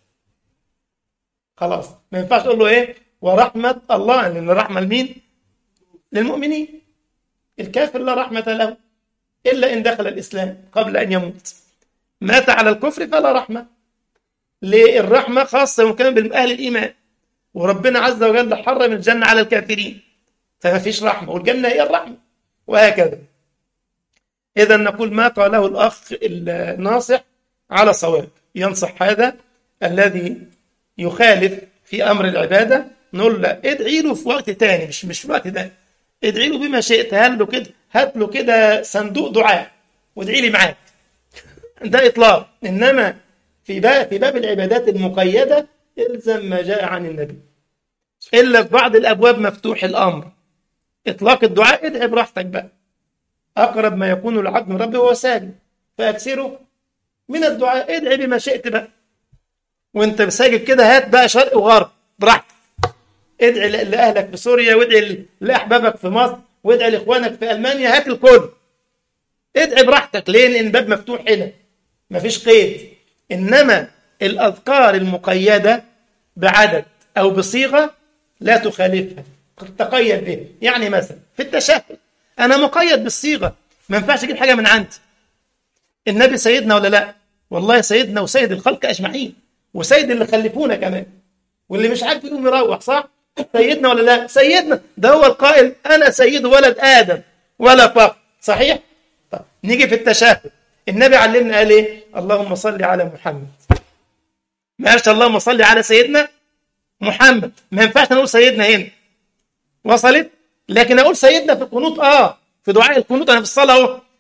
خلاص ما ينفعش تقول له ايه ورحمة الله لأن الرحمة لمين؟ للمؤمنين الكافر لا رحمة له إلا إن دخل الإسلام قبل أن يموت مات على الكفر فلا رحمة ليه الرحمة خاصة وكان بأهل الإيمان وربنا عز وجل حرم الجنة على الكافرين فما فيش رحمة والجنة هي الرحمة وهكذا إذا نقول ما قاله الأخ الناصح على صواب ينصح هذا الذي يخالف في أمر العبادة نقول له ادعي له في وقت تاني مش مش في الوقت ده ادعي له بما شئت هات له كده هات له كده صندوق دعاء وادعي لي معاك ده إطلاق إنما في باب في باب العبادات المقيدة الزم ما جاء عن النبي إلا في بعض الأبواب مفتوح الأمر إطلاق الدعاء ادعي براحتك بقى أقرب ما يكون العبد من ربه وهو ساجد فأكثره من الدعاء ادعي بما شئت بقى وانت ساجد كده هات بقى شرق وغرب براحتك ادعي لأهلك في سوريا وادعي لأحبابك في مصر وادعي لإخوانك في ألمانيا هات الكل ادعي براحتك ليه؟ لأن الباب مفتوح هنا مفيش قيد إنما الأذكار المقيدة بعدد أو بصيغة لا تخالفها تقيد به يعني مثلا في التشهد أنا مقيد بالصيغة ما ينفعش أجيب حاجة من عندي النبي سيدنا ولا لا والله سيدنا وسيد الخلق أجمعين وسيد اللي خلفونا كمان واللي مش عارف يقوم يروح صح سيدنا ولا لا سيدنا ده هو القائل أنا سيد ولد آدم ولا فقر صحيح طب نيجي في التشهد النبي علمنا قال ايه اللهم صل على محمد ما قالش اللهم صل على سيدنا محمد ما ينفعش نقول سيدنا هنا وصلت لكن اقول سيدنا في القنوت اه في دعاء القنوت انا في الصلاه اهو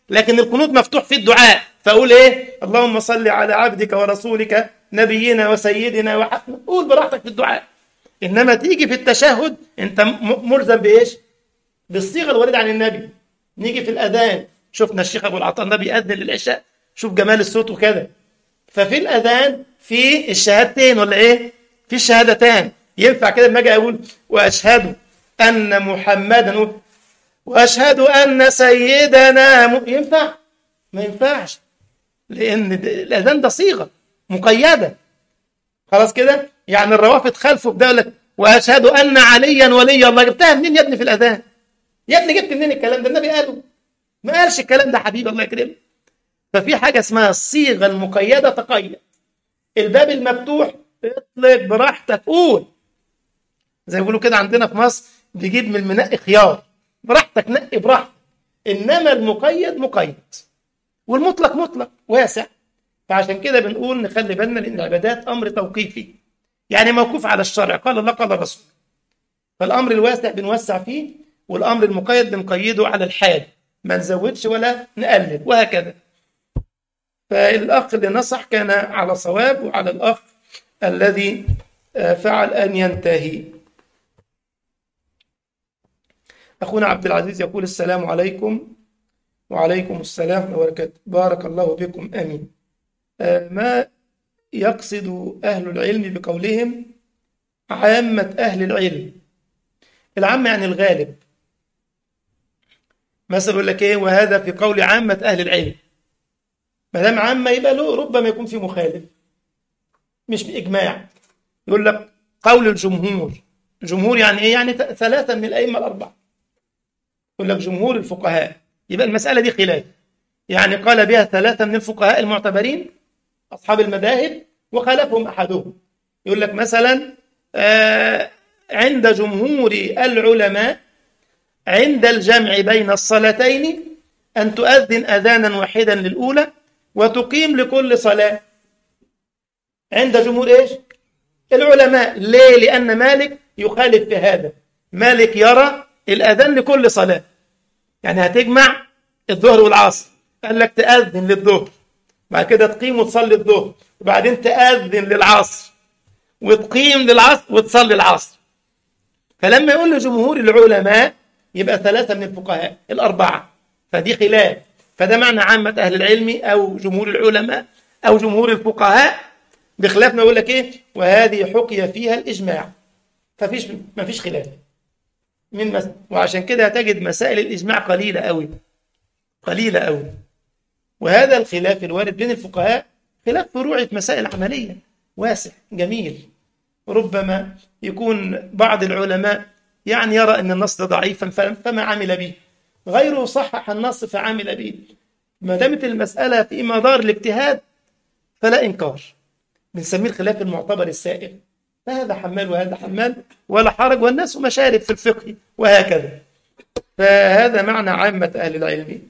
لكن القنوت مفتوح في الدعاء فأقول إيه اللهم صل على عبدك ورسولك نبينا وسيدنا وحسن قول براحتك في الدعاء إنما تيجي في التشهد أنت م- ملزم بإيش بالصيغة الواردة عن النبي نيجي في الأذان شفنا الشيخ أبو العطاء ده بيأذن للعشاء شوف جمال الصوت وكذا ففي الأذان في الشهادتين ولا إيه في الشهادتان ينفع كده لما أجي أقول وأشهد أن محمدا أقول وأشهد أن سيدنا م... ينفع ما ينفعش لأن د- الأذان ده صيغة مقيدة خلاص كده يعني الروافد خلفه في لك وأشهد أن عليا ولي الله جبتها منين يا ابني في الأذان يا ابني جبت منين الكلام ده النبي قاله ما قالش الكلام ده حبيبي الله يكرمك ففي حاجة اسمها الصيغة المقيدة تقيد الباب المفتوح اطلق براحتك قول زي ما بيقولوا كده عندنا في مصر بيجيب من المنقي خيار براحتك نقي براحتك انما المقيد مقيد والمطلق مطلق واسع فعشان كده بنقول نخلي بالنا لان العبادات امر توقيفي يعني موقوف على الشرع قال الله قال الرسول فالامر الواسع بنوسع فيه والامر المقيد بنقيده على الحال ما نزودش ولا نقلل وهكذا فالاخ اللي نصح كان على صواب وعلى الاخ الذي آه، فعل ان ينتهي أخونا عبد العزيز يقول السلام عليكم وعليكم السلام ورحمة الله وبركاته بارك الله بكم آمين آه، ما يقصد أهل العلم بقولهم عامة أهل العلم العامة يعني الغالب مثلا يقول لك إيه وهذا في قول عامة أهل العلم ما دام عامة يبقى له ربما يكون في مخالف مش بإجماع يقول لك قول الجمهور الجمهور يعني إيه يعني ث- ثلاثة من الأئمة الأربعة يقول لك جمهور الفقهاء يبقى المسألة دي خلاف يعني قال بها ثلاثة من الفقهاء المعتبرين أصحاب المذاهب وخالفهم أحدهم يقول لك مثلا آه، عند جمهور العلماء عند الجمع بين الصلاتين أن تؤذن أذانا واحدا للأولى وتقيم لكل صلاة عند جمهور إيش؟ العلماء ليه؟ لأن مالك يخالف في هذا مالك يرى الأذان لكل صلاة يعني هتجمع الظهر والعصر قال لك تأذن للظهر بعد كده تقيم وتصلي الظهر وبعدين تأذن للعصر وتقيم للعصر وتصلي العصر فلما يقول لجمهور العلماء يبقى ثلاثة من الفقهاء الأربعة فدي خلاف فده معنى عامة أهل العلم أو جمهور العلماء أو جمهور الفقهاء بخلاف ما يقول لك إيه وهذه حكي فيها الإجماع ففيش ما فيش خلاف من مس... وعشان كده هتجد مسائل الإجماع قليلة قوي قليلة قوي وهذا الخلاف الوارد بين الفقهاء خلاف فروعي في مسائل عملية واسع جميل ربما يكون بعض العلماء يعني يرى أن النص ده ضعيفا ف- فما عمل به غيره صحح النص فعمل به ما دامت المسألة في مدار الاجتهاد فلا إنكار بنسميه الخلاف المعتبر السائغ فهذا حمال وهذا حمال ولا حرج والناس مشارب في الفقه وهكذا فهذا معنى عامة أهل العلم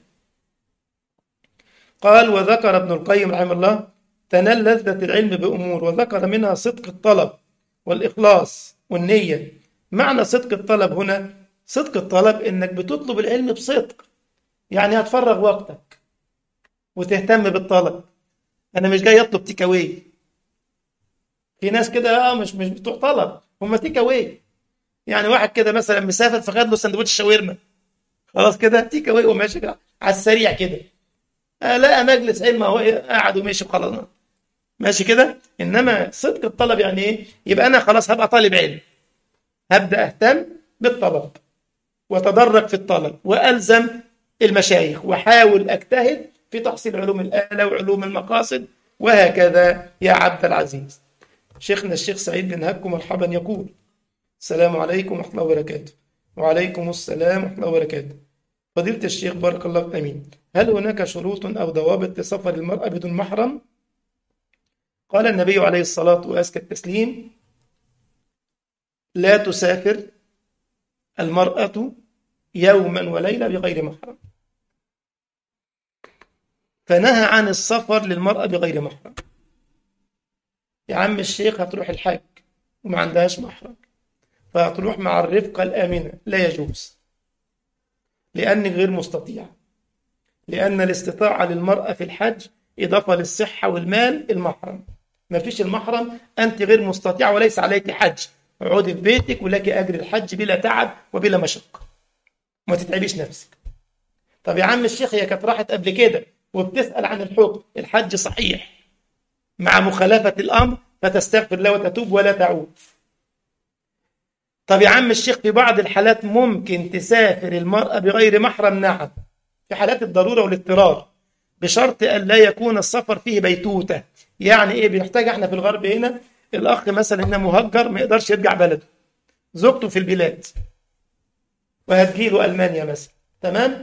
قال وذكر ابن القيم رحمه الله تنال لذة العلم بأمور وذكر منها صدق الطلب والإخلاص والنية معنى صدق الطلب هنا صدق الطلب إنك بتطلب العلم بصدق يعني هتفرغ وقتك وتهتم بالطلب أنا مش جاي أطلب تيك أواي في ناس كده اه مش مش بتوع طلب هم تيك أواي يعني واحد كده مثلا مسافر فخد له سندوتش شاورما خلاص كده تيك أواي وماشي كده على السريع كده آه لقى مجلس علم اهو قاعد وماشي خلاص ماشي كده انما صدق الطلب يعني ايه يبقى انا خلاص هبقى طالب علم هبدا اهتم بالطلب وتدرج في الطلب والزم المشايخ واحاول اجتهد في تحصيل علوم الاله وعلوم المقاصد وهكذا يا عبد العزيز شيخنا الشيخ سعيد بن هبكو مرحبا يقول السلام عليكم ورحمه الله وبركاته وعليكم السلام ورحمه الله وبركاته فضيلة الشيخ بارك الله أمين هل هناك شروط أو ضوابط لسفر المرأة بدون محرم؟ قال النبي عليه الصلاة وأزكى التسليم لا تسافر المرأة يوما وليلة بغير محرم فنهى عن السفر للمرأة بغير محرم يا عم الشيخ هتروح الحج وما عندهاش محرم فهتروح مع الرفقة الآمنة لا يجوز لأني غير مستطيع لأن الاستطاعة للمرأة في الحج إضافة للصحة والمال المحرم ما فيش المحرم أنت غير مستطيعة وليس عليك حج اقعدي في بيتك ولك أجر الحج بلا تعب وبلا مشقة ما تتعبيش نفسك طب يا عم الشيخ هي كانت راحت قبل كده وبتسأل عن الحكم الحج صحيح مع مخالفة الأمر فتستغفر الله وتتوب ولا تعود طب يا عم الشيخ في بعض الحالات ممكن تسافر المرأة بغير محرم نعم في حالات الضرورة والاضطرار بشرط أن لا يكون السفر فيه بيتوتة يعني إيه بنحتاج إحنا في الغرب هنا الأخ مثلا هنا مهجر ما يقدرش يرجع بلده زوجته في البلاد وهتجيله ألمانيا مثلا تمام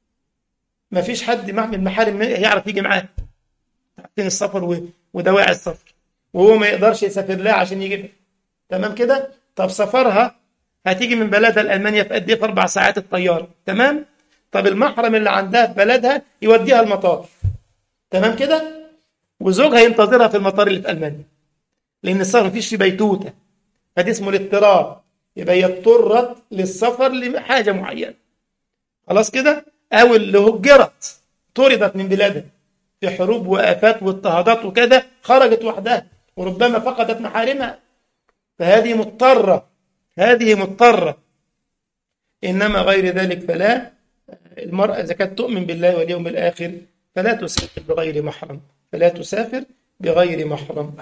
ما فيش حد مع من المحارم يعرف يجي معاه عارفين السفر و- ودواعي السفر وهو ما يقدرش يسافر لها عشان يجيبها تمام كده طب سفرها هتيجي من بلدها لألمانيا في قد ايه في أربع ساعات الطيارة تمام طب المحرم اللي عندها في بلدها يوديها المطار تمام كده وزوجها ينتظرها في المطار اللي في ألمانيا لأن السفر مفيش فيه بيتوتة فدي اسمه الاضطرار يبقى هي اضطرت للسفر لحاجة معينة خلاص كده أو اللي هجرت طردت من بلادها في حروب وآفات واضطهادات وكذا خرجت وحدها وربما فقدت محارمها فهذه مضطرة هذه مضطرة إنما غير ذلك فلا المرأة إذا كانت تؤمن بالله واليوم الآخر فلا تسافر بغير محرم فلا تسافر بغير محرم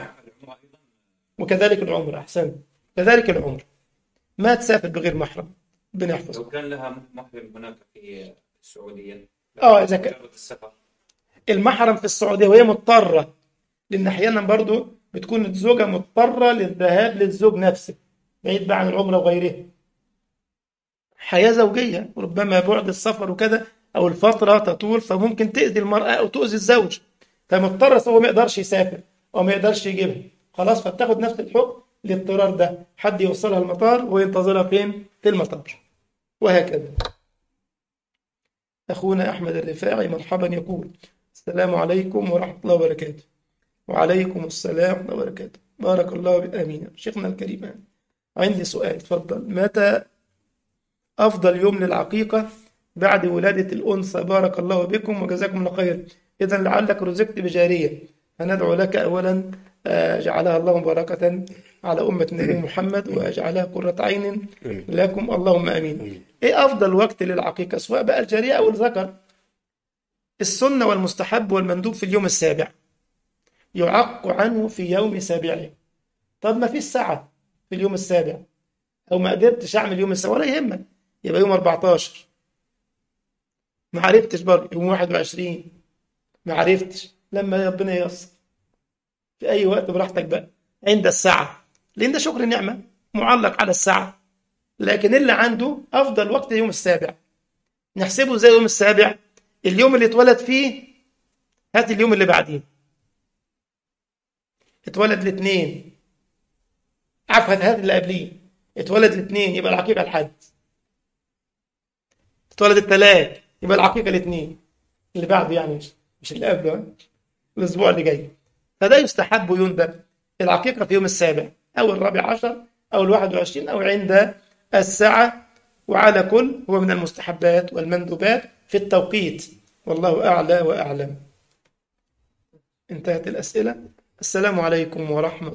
وكذلك العمر أحسن كذلك العمر ما تسافر بغير محرم ربنا يحفظك لو كان لها محرم هناك في السعودية آه، إذا كان- مجرد السفر المحرم في السعودية وهي مضطرة لأن أحيانا برضو بتكون الزوجة مضطرة للذهاب للزوج نفسه بعيد بقى عن العمرة وغيرها حياة زوجية وربما بعد السفر وكذا أو الفترة تطول فممكن تأذي المرأة أو تؤذي الزوج فمضطر هو ما يقدرش يسافر أو ما يقدرش يجيبها خلاص فبتاخد نفس الحكم الاضطرار ده حد يوصلها المطار وينتظرها فين؟ في المطار وهكذا أخونا أحمد الرفاعي مرحبا يقول السلام عليكم ورحمة الله وبركاته وعليكم السلام ورحمة الله وبركاته بارك الله بك آمين شيخنا الكريم عندي سؤال تفضل متى أفضل يوم للعقيقة بعد ولادة الأنثى بارك الله بكم وجزاكم الله خير إذا لعلك رزقت بجارية فندعو لك أولا آه، جعلها الله مباركة على أمة النبي محمد وأجعلها قرة عين لكم اللهم آمين إيه أفضل وقت للعقيقة سواء بقى الجارية أو الذكر السنة والمستحب والمندوب في اليوم السابع يعق عنه في يوم سابعه طب ما فيش ساعة في اليوم السابع أو ما قدرتش أعمل يوم السابع ولا يهمك يبقى يوم 14 ما عرفتش برضه يوم 21 ما عرفتش لما ربنا ييسر في أي وقت براحتك بقى عند الساعة لأن ده شكر نعمة معلق على الساعة لكن اللي عنده أفضل وقت يوم السابع نحسبه زي يوم السابع اليوم اللي اتولد فيه هات اليوم اللي بعديه اتولد الاثنين عفوا هات اللي قبليه اتولد الاثنين يبقى العقيقة الحد اتولد الثلاث يبقى العقيقة الاثنين اللي بعده يعني مش مش اللي قبله ها؟ الأسبوع اللي جاي فده يستحب ويندب العقيقة في يوم السابع أو الرابع عشر أو الواحد وعشرين أو عند الساعة وعلى كل هو من المستحبات والمندوبات في التوقيت والله أعلى وأعلم انتهت الأسئلة السلام عليكم ورحمة